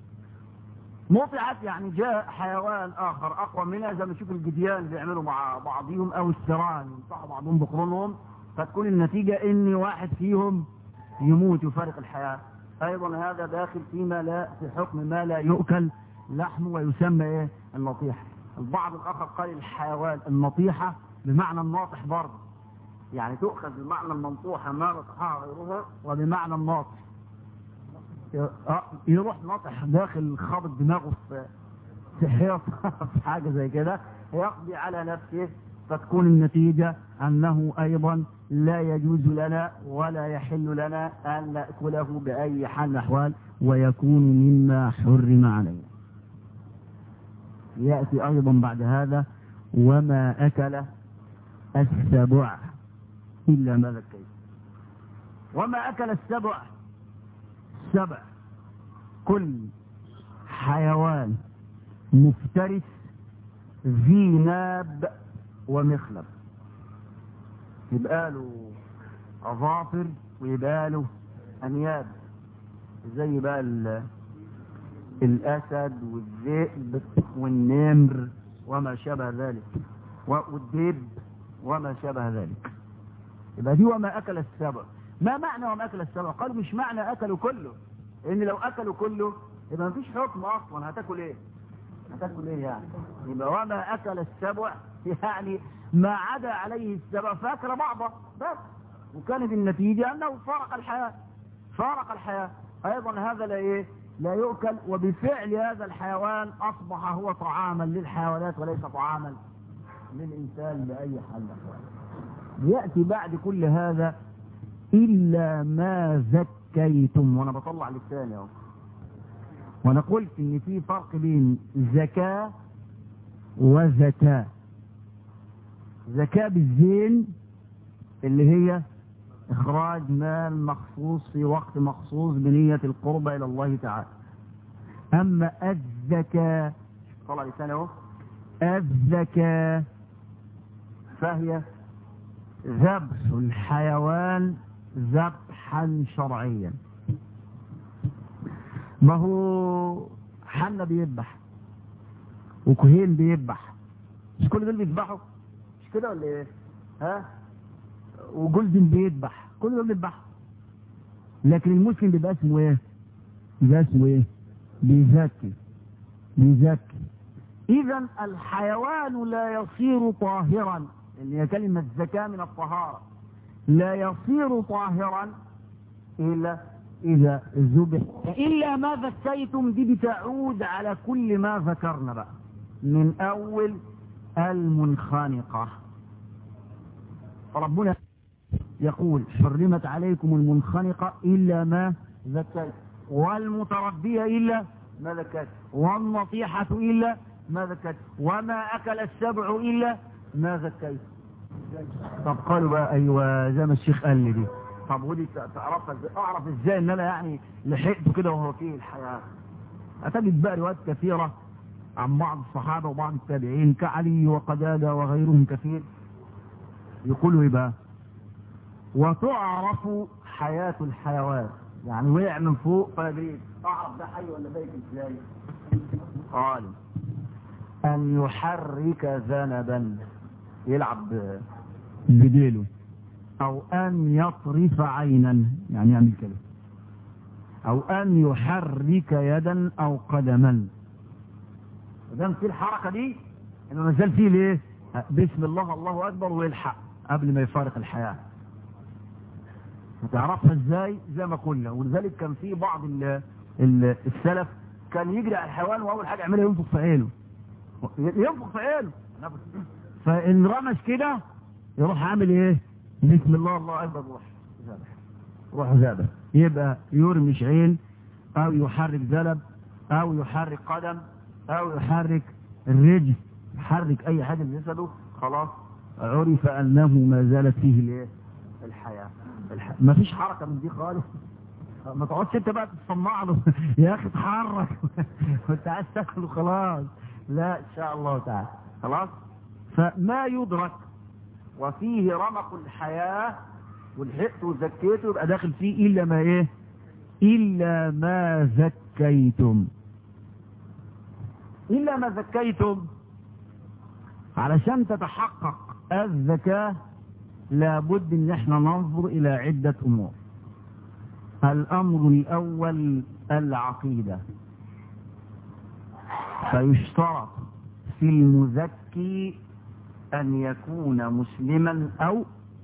نطحت يعني جاء حيوان اخر اقوى منها زي ما نشوف الجديان بيعملوا مع بعضهم او السران ينصحوا بعضهم بقرونهم فتكون النتيجة ان واحد فيهم يموت يفارق الحياة ايضا هذا داخل فيما لا في حكم ما لا يؤكل لحمه ويسمى ايه النطيحة البعض الاخر قال الحيوان النطيحة بمعنى الناطح برضه يعني تؤخذ بمعنى المنطوحة ما نطحها غيرها وبمعنى الناطح آه، يروح ناطح داخل خابط دماغه في في حيط في حاجة زي كده يقضي على نفسه فتكون النتيجة أنه أيضا لا يجوز لنا ولا يحل لنا أن نأكله بأي حال من الأحوال ويكون مما حرم علينا يأتي أيضا بعد هذا وما أكل السبع إلا ما ذكيت وما أكل السبع سبع كل حيوان مفترس ذي ناب ومخلب يبقى له أظافر ويبقى له أنياب زي بقى ال- الأسد والذئب والنمر وما شابه ذلك و- والدب وما شابه ذلك يبقى دي وما أكل السبع ما معنى وما أكل السبع قالوا مش معنى أكلوا كله إن لو أكلوا كله يبقى مفيش حكم أصلا هتاكل إيه هتاكل إيه يعني يبقى وما أكل السبع يعني ما عدا عليه السبع فأكل بعضه بس وكانت النتيجة أنه فارق الحياة فارق الحياة أيضا هذا لا إيه لا يؤكل وبفعل هذا الحيوان أصبح هو طعاما للحيوانات وليس طعاما للإنسان بأي حال من الأحوال. يأتي بعد كل هذا إلا ما زكيتم وأنا بطلع لساني أهو وأنا قلت إن في فرق بين زكاة وزكاة زكاة بالزين اللي هي إخراج مال مخصوص في وقت مخصوص بنية القربة إلى الله تعالى أما الزكاة طلع لساني أهو الزكاة فهي ذبح الحيوان ذبحا شرعيا ما هو حنا بيذبح وكهين بيذبح مش كل دول بيذبحوا مش كده ولا ايه ها وجولدن بيذبح كل دول بيذبحوا لكن المسلم بيبقى اسمه ايه بيبقى اسمه ايه بيزكي بيزكي اذا الحيوان لا يصير طاهرا اللي هي كلمة زكاة من الطهارة لا يصير طاهرا إلا إذا ذبح إلا ما ذكيتم دي بتعود على كل ما ذكرنا بقى من أول المنخنقة فربنا يقول حرمت عليكم المنخنقة إلا ما ذكيت والمتربية إلا ما ذكيت والنطيحة إلا ما ذكيت وما أكل السبع إلا ما ذكيت طب قالوا بقى ايوه زي ما الشيخ قال لي دي طب ودي تعرفها ازاي اعرف ازاي ان انا يعني لحقته كده وهو فيه الحياه هتجد بقى روايات كثيره عن بعض الصحابه وبعض التابعين كعلي وقداده وغيرهم كثير يقولوا ايه بقى وتعرف حياه الحيوان يعني وقع من فوق فيدري اعرف ده حي ولا ميت ازاي قال ان يحرك ذنبا يلعب بديله او ان يطرف عينا يعني يعمل كده او ان يحرك يدا او قدما دام في الحركه دي انه ما زال فيه ليه بسم الله الله اكبر ويلحق قبل ما يفارق الحياه هتعرفها ازاي زي ما قلنا ولذلك كان في بعض ال ال السلف كان يجري على الحيوان واول حاجه يعملها ينفخ في عينه ينفخ في عينه فان رمش كده يروح عامل ايه بسم الله الله اكبر روح ذابح روح ذابح يبقى يرمش عين او يحرك ذلب او يحرك قدم او يحرك الرجل يحرك اي حاجه من جسده خلاص عرف انه ما زالت فيه الايه الحياه الح... ما فيش حركه من دي خالص ما تقعدش انت بقى تصنع له يا اخي اتحرك وانت عايز تاكله خلاص لا ان شاء الله تعالى خلاص فما يدرك وفيه رمق الحياة والحقت وزكيته يبقى داخل فيه إلا ما إيه إلا ما زكيتم إلا ما زكيتم علشان تتحقق الزكاة لابد ان احنا ننظر الى عدة امور الامر الاول العقيدة فيشترط في المزكي أن يكون مسلما أو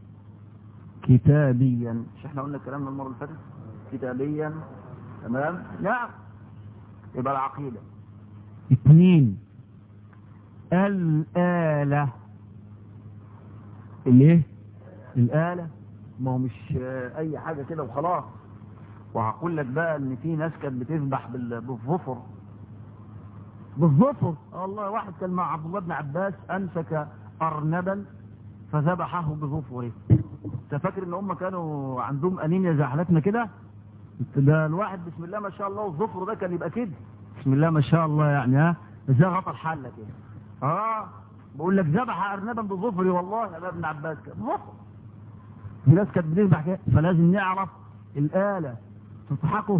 كتابيا مش احنا قلنا الكلام المرة اللي فاتت كتابيا تمام نعم يبقى العقيدة اثنين الآلة الايه الآلة ما هو مش أي حاجة كده وخلاص وهقول لك بقى ان في ناس كانت بتذبح بال- بالظفر بالظفر الله واحد كان مع عبد الله بن عباس امسك ارنبا فذبحه بظفره انت فاكر ان هم كانوا عندهم انيميا زي حالتنا كده ده الواحد بسم الله ما شاء الله وظفره ده كان يبقى كده بسم الله ما شاء الله يعني ها ازاي غطى الحله كده اه بقول لك ذبح ارنبا بظفري والله يا ابن عباس كده بظفر في ناس كانت بتذبح كده فلازم نعرف الاله تضحكوا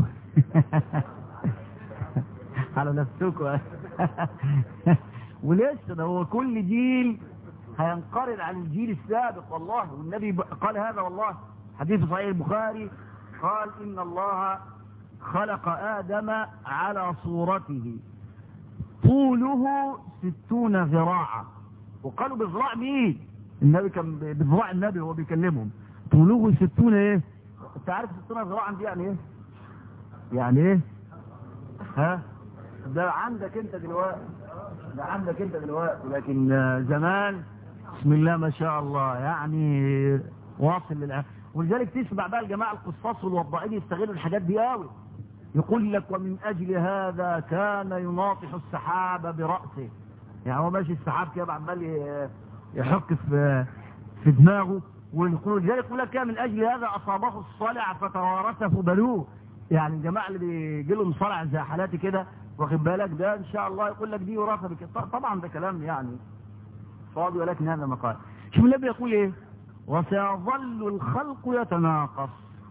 على نفسكم ولسه ده هو كل جيل هينقرض عن الجيل السابق والله والنبي قال هذا والله حديث صحيح البخاري قال إن الله خلق آدم على صورته طوله ستون ذراعا وقالوا بذراع مين النبي كان بذراع النبي وهو بيكلمهم طوله ستون ايه انت عارف ستون ذراعا دي يعني ايه يعني ايه ها ده عندك انت دلوقتي ده عندك انت دلوقتي لكن زمان بسم الله ما شاء الله يعني واصل للعالم ولذلك تسمع بقى الجماعة القصاص والوضائين يستغلوا الحاجات دي قوي يقول لك ومن أجل هذا كان يناطح السحاب برأسه يعني هو ماشي السحاب كده عمال يحك في في دماغه ويقول لذلك يقول لك من أجل هذا أصابه الصلع فتوارثه بنوه يعني الجماعة اللي بيجي لهم صلع زي حالاتي كده واخد بالك ده إن شاء الله يقول لك دي وراثة بك طبعا ده كلام يعني فاضي ولكن هذا مقال شوف النبي يقول ايه وسيظل الخلق يتناقص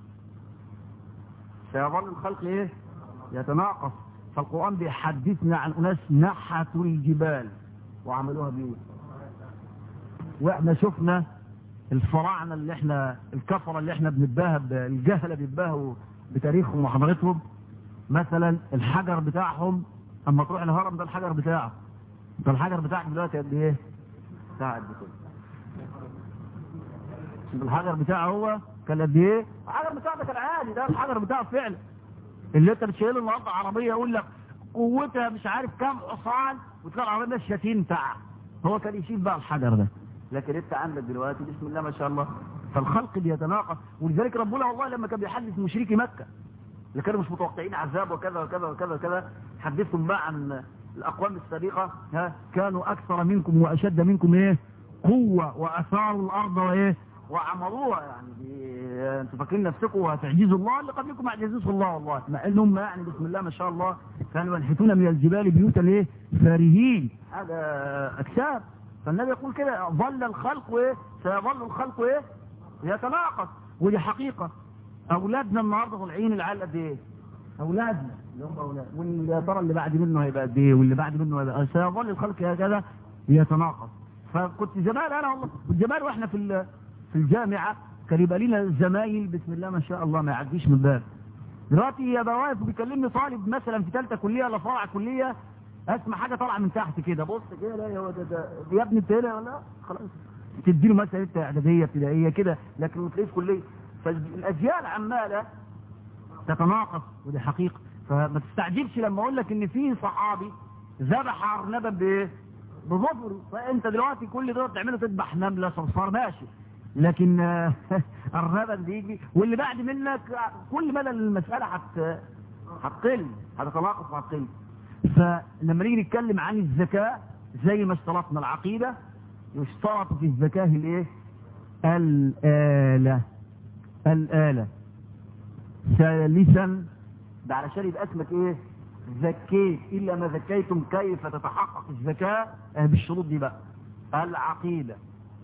سيظل الخلق ايه يتناقص فالقرآن بيحدثنا عن أناس نحتوا الجبال وعملوها بيوت واحنا شفنا الفراعنة اللي احنا الكفرة اللي احنا بنتباهى الجهلة بيتباهوا بتاريخهم وحضارتهم مثلا الحجر بتاعهم اما تروح الهرم ده الحجر بتاعه ده الحجر بتاعك دلوقتي قد ايه ساعة قد كده الحجر بتاعه هو كان قد ايه الحجر بتاعه ده كان عادي ده الحجر بتاعه فعلا اللي انت بتشيله النهارده عربيه يقول لك قوتها مش عارف كام حصان وتلاقي العربيه الشتين بتاعها هو كان يشيل بقى الحجر ده لكن انت عندك دلوقتي بسم الله ما شاء الله فالخلق بيتناقص ولذلك ربنا والله لما كان بيحدث مشركي مكه اللي كانوا مش متوقعين عذاب وكذا وكذا وكذا وكذا حدثهم بقى عن الاقوام السابقه ها كانوا اكثر منكم واشد منكم ايه قوه واثاروا الارض وايه وعمروها يعني انتوا فاكرين نفسكم وهتعجزوا الله اللي قبلكم ما عجزوش الله والله مع انهم يعني بسم الله ما شاء الله كانوا ينحتون من الجبال بيوتا ايه فارهين هذا اكساب فالنبي يقول كده ظل الخلق ايه سيظل الخلق ايه يتناقص ودي حقيقة اولادنا النهارده طالعين العيال قد ايه اولادنا اللي هم اولاد واللي يا ترى اللي بعد منه هيبقى قد ايه واللي بعد منه هيبقى سيظل الخلق هكذا يتناقص فكنت زمان انا والله كنت زمان واحنا في في الجامعة كان يبقى لنا زمايل بسم الله ما شاء الله ما يعديش من باب دلوقتي يا واقف وبيكلمني طالب مثلا في ثالثه كليه ولا فرع كليه اسمع حاجه طالعه من تحت كده بص كده لا هو ده, ده يا ابني انت هنا ولا خلاص تديله مثلا انت اعداديه ابتدائيه كده لكن ما تلاقيش كليه فالاجيال عماله تتناقص ودي حقيقه فما تستعجبش لما اقول لك ان في صحابي ذبح ارنبا بايه؟ بظفره فانت دلوقتي كل ده تعمله تذبح نمله صرصار ماشي لكن الربا بيجي واللي بعد منك كل مدى المسألة هت هتقل هتتناقص وهتقل فلما نيجي نتكلم عن الزكاة زي ما اشترطنا العقيدة يشترط في الزكاة الايه الآلة الآلة ثالثا ده علشان يبقى اسمك ايه زكيت الا ما زكيتم كيف تتحقق الزكاة بالشروط دي بقى العقيده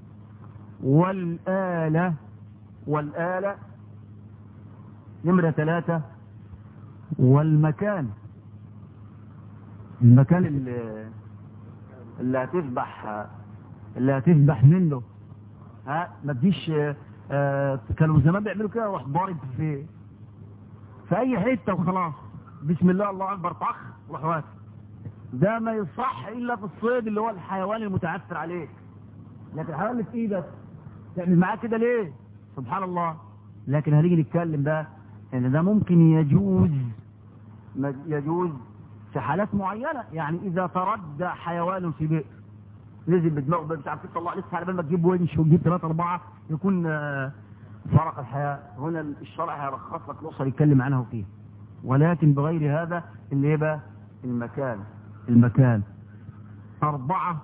والآلة والآلة نمرة ثلاثة والمكان المكان اللي, اللي هتذبح اللي هتذبح منه ها ما تجيش آه كانوا زمان بيعملوا كده روح ضارب في في اي حته وخلاص بسم الله الله اكبر طخ روح واقف ده ما يصح الا في الصيد اللي هو الحيوان المتعثر عليك لكن الحيوان اللي في ايدك تعمل معاه كده ليه سبحان الله لكن هنيجي نتكلم بقى ان ده ممكن يجوز يجوز في حالات معينة يعني اذا تردى حيوان في بئر نزل بدماغه مش عارف تطلع لسه على بال ما تجيب ونش وتجيب ثلاثة أربعة يكون فرق الحياة هنا الشرع هيرخص لك نقطة يتكلم عنها فيه ولكن بغير هذا اللي ايه بقى المكان المكان أربعة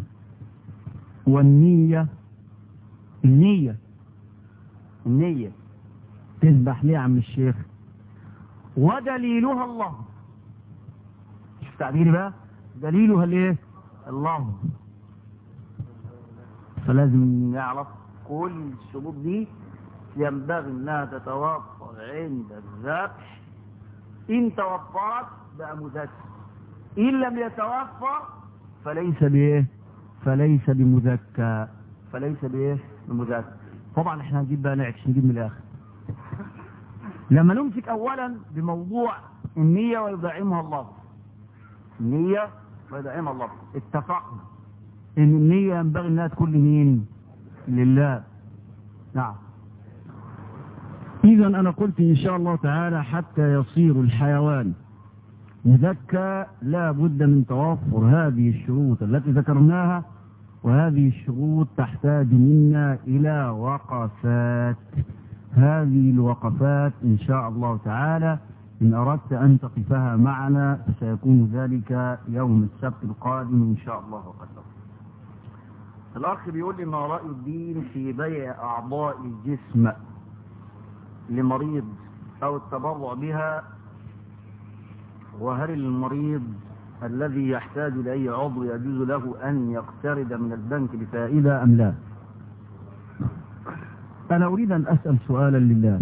والنية النية النية تذبح ليه يا عم الشيخ ودليلها الله شوف تعبيري بقى دليلها الايه الله فلازم نعرف كل الشروط دي ينبغي انها تتوفر عند الذبح ان توفرت بقى مذكر ان لم يتوفر فليس بايه فليس بمذكى فليس بايه بمذكى طبعا احنا هنجيب بقى نعكس نجيب من الاخر لما نمسك اولا بموضوع النية ويدعمها الله النية ويدعمها الله اتفقنا ان النية ينبغي انها تكون لمين لله نعم اذا انا قلت ان شاء الله تعالى حتى يصير الحيوان مذكى لا بد من توفر هذه الشروط التي ذكرناها وهذه الشروط تحتاج منا الى وقفات هذه الوقفات ان شاء الله تعالى ان اردت ان تقفها معنا فسيكون ذلك يوم السبت القادم ان شاء الله وقدر الاخ بيقول لي ما راي الدين في بيع اعضاء الجسم لمريض او التبرع بها وهل المريض الذي يحتاج لأي عضو يجوز له أن يقترض من البنك بفائدة أم لا أنا أريد أن أسأل سؤالا لله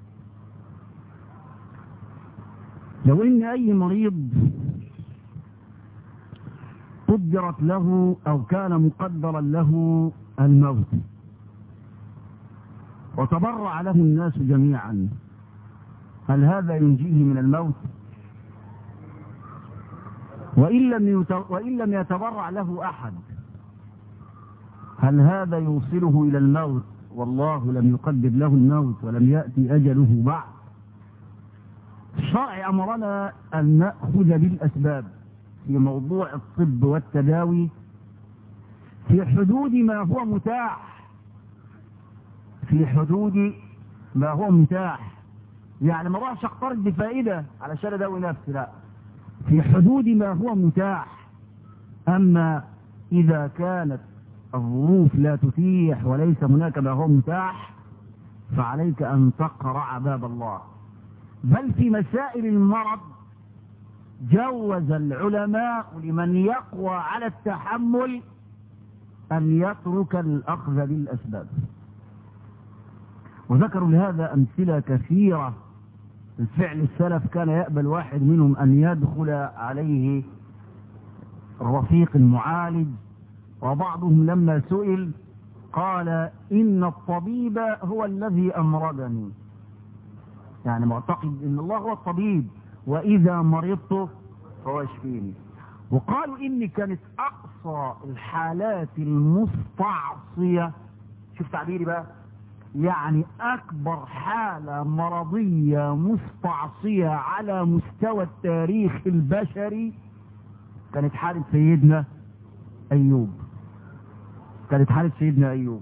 لو إن أي مريض قدرت له أو كان مقدرا له الموت وتبرع له الناس جميعا هل هذا ينجيه من الموت وإن لم, يت... وإن لم يتبرع له أحد هل هذا يوصله إلى الموت والله لم يقدر له الموت ولم يأتي أجله بعد الشرع أمرنا أن نأخذ بالأسباب في موضوع الطب والتداوي في حدود ما هو متاح في حدود ما هو متاح يعني ما راحش اقترض بفائدة علشان اداوي نفسي لا في حدود ما هو متاح أما إذا كانت الظروف لا تتيح وليس هناك ما هو متاح فعليك أن تقرع باب الله بل في مسائل المرض جوز العلماء لمن يقوى على التحمل أن يترك الأخذ بالأسباب وذكروا لهذا أمثلة كثيرة الفعل السلف كان يقبل واحد منهم أن يدخل عليه الرفيق المعالج وبعضهم لما سئل قال إن الطبيب هو الذي أمرضني يعني معتقد إن الله هو الطبيب وإذا مرضت فهو يشفيني وقالوا إن كانت أقصى الحالات المستعصية شوف تعبيري بقى يعني أكبر حالة مرضية مستعصية على مستوى التاريخ البشري كانت حالة سيدنا أيوب كانت حالة سيدنا أيوب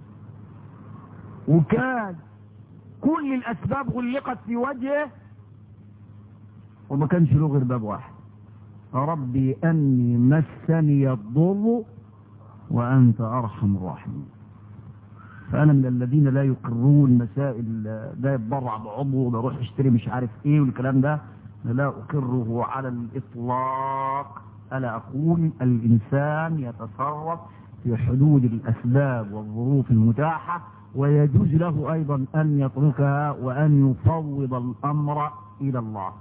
وكان كل الأسباب غلقت في وجهه وما كانش له غير باب واحد ربي أني مسني الضر وأنت أرحم الراحمين فأنا من الذين لا يقرون مسائل ده يتبرع بعضو ده يروح يشتري مش عارف ايه والكلام ده لا أقره على الإطلاق ألا أقول الإنسان يتصرف في حدود الأسباب والظروف المتاحة ويجوز له أيضا أن يتركها وأن يفوض الأمر إلى الله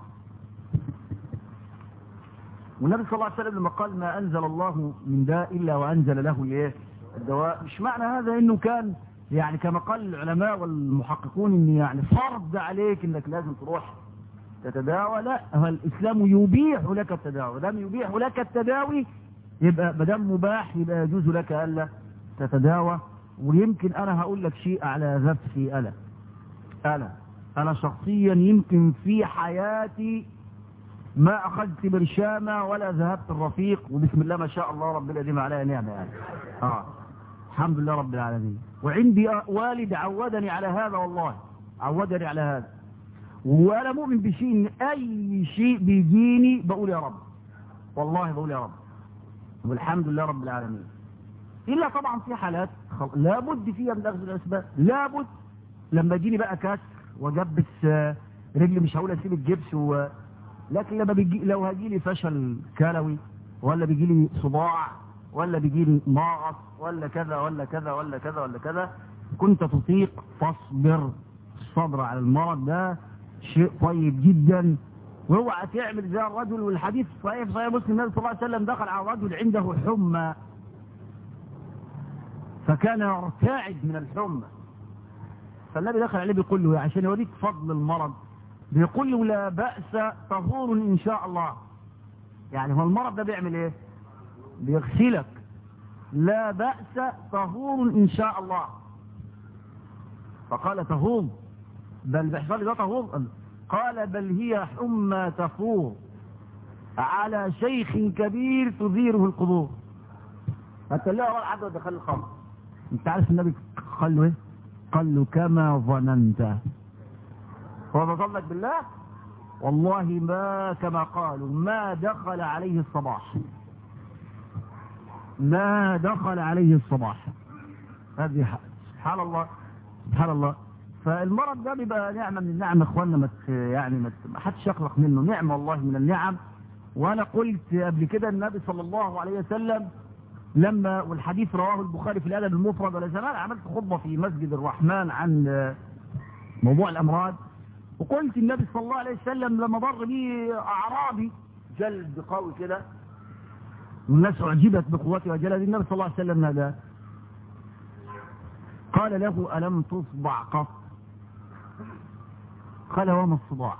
والنبي صلى الله عليه وسلم لما قال ما أنزل الله من داء إلا وأنزل له الايه الدواء مش معنى هذا أنه كان يعني كما قال العلماء والمحققون ان يعني فرض عليك انك لازم تروح تتداوى لا هو الاسلام يبيح لك التداوي دام يبيح لك التداوي يبقى ما دام مباح يبقى يجوز لك الا تتداوى ويمكن انا هقول لك شيء على نفسي انا انا انا شخصيا يمكن في حياتي ما اخذت برشامه ولا ذهبت الرفيق وبسم الله ما شاء الله ربنا يديم عليها نعمه يعني اه الحمد لله رب العالمين وعندي والد عودني على هذا والله عودني على هذا وانا مؤمن بشيء ان اي شيء بيجيني بقول يا رب والله بقول يا رب والحمد لله رب العالمين الا طبعا في حالات لابد فيها من اخذ الاسباب لابد لما يجيني بقى كسر وجبس رجلي مش هقول اسيب الجبس و... لكن لما بيجي لو هيجي لي فشل كلوي ولا بيجي لي صداع ولا بيجي لي مغص ولا كذا ولا كذا ولا كذا ولا كذا كنت تطيق فاصبر الصبر على المرض ده شيء طيب جدا واوعى تعمل زي الرجل والحديث صحيح صحيح مسلم النبي صلى الله عليه وسلم دخل على رجل عنده حمى فكان يرتعد من الحمى فالنبي دخل عليه بيقول له عشان يوريك فضل المرض بيقول له لا بأس طهور إن شاء الله يعني هو المرض ده بيعمل ايه بيغسلك لا بأس طهور إن شاء الله فقال طهور بل بيحصل لي ده طهور قال بل هي حمى تفور على شيخ كبير تثيره القبور حتى لا ولا حد دخل الخمر انت عارف النبي قال له ايه قال له كما ظننت هو ظنك بالله والله ما كما قالوا ما دخل عليه الصباح ما دخل عليه الصباح هذه حق. سبحان الله سبحان الله فالمرض ده بيبقى نعمة من النعم اخواننا ما يعني ما حدش يقلق منه نعمة والله من النعم وانا قلت قبل كده النبي صلى الله عليه وسلم لما والحديث رواه البخاري في الادب المفرد ولا زمان عملت خطبه في مسجد الرحمن عن موضوع الامراض وقلت النبي صلى الله عليه وسلم لما مر بي اعرابي جلد قوي كده والناس اعجبت بقوته وجلد النبي صلى الله عليه وسلم هذا قال له الم تصبع قط قال وما الصباع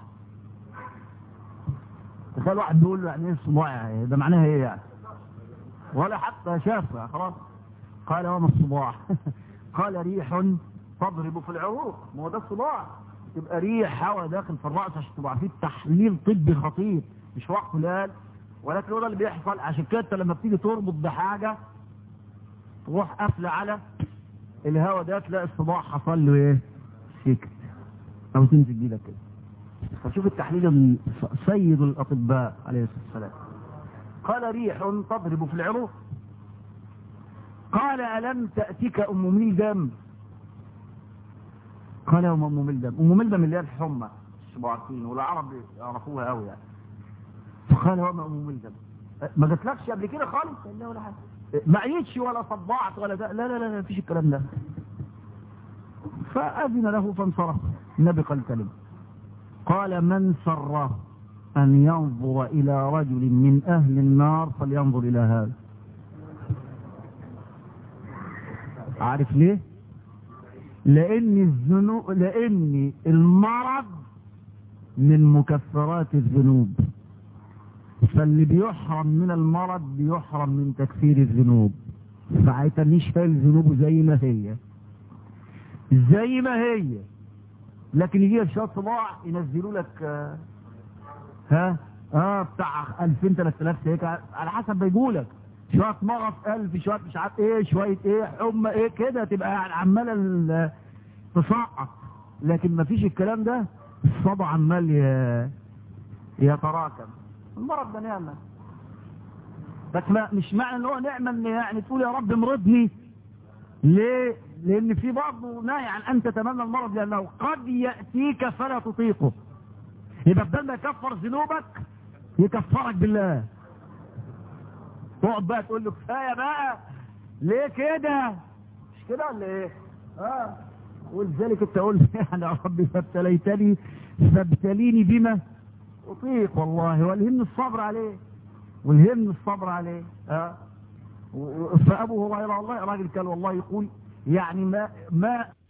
تخيل واحد بيقول له يعني ايه الصباع يعني ده معناها ايه يعني ولا حتى شافها خلاص قال وما الصباع قال ريح تضرب في العروق ما هو ده الصباع تبقى ريح هواء داخل في الراس عشان تبقى فيه تحليل طبي خطير مش وقت قلال ولكن هو ده اللي بيحصل عشان كده انت لما بتيجي تربط بحاجه تروح قافله على الهواء ده تلاقي الصباع حصل له ايه؟ سكت او تنزل ايدك كده فشوف التحليل سيد الاطباء عليه الصلاه والسلام قال ريح تضرب في العروق قال ألم تأتيك أم ملدم قال يا أم ملدم أم ملدم اللي هي الحمى مش عارفين والعرب يعرفوها قوي يعني فقال وما أم ملدم ما جاتلكش قبل كده خالص قال لا ولا حاجة ما عيتش ولا صدعت ولا ده لا لا لا ما فيش الكلام ده فأذن له فانصرف النبي قال كلمة قال من سره أن ينظر إلى رجل من أهل النار فلينظر إلى هذا عارف ليه لأن الذنوب لأن المرض من مكفرات الذنوب فاللي بيحرم من المرض بيحرم من تكفير الذنوب فعيتني شايل ذنوبه زي ما هي زي ما هي لكن يجي شويه صباع ينزلوا لك آه ها اه بتاع 2000 3000 هيك على حسب ما يقولك شويه مرض قلب شويه مش عارف ايه شويه ايه حمى ايه كده تبقى عماله تصعق لكن ما فيش الكلام ده الصدع عمال يتراكم المرض ده نعمه بس ما مش معنى ان هو نعمه ان يعني تقول يا رب امرضني ليه؟ لان في برضه نهي عن ان تتمنى المرض لانه قد ياتيك فلا تطيقه يبقى بدل ما يكفر ذنوبك يكفرك بالله تقعد بقى تقول له كفايه بقى ليه كده مش كده ولا ايه اه ولذلك انت قلت يعني يا ربي فابتليتني فابتليني بما اطيق والله والهمني الصبر عليه والهمني الصبر عليه اه فابو هريره والله راجل قال والله يقول يعني ما ما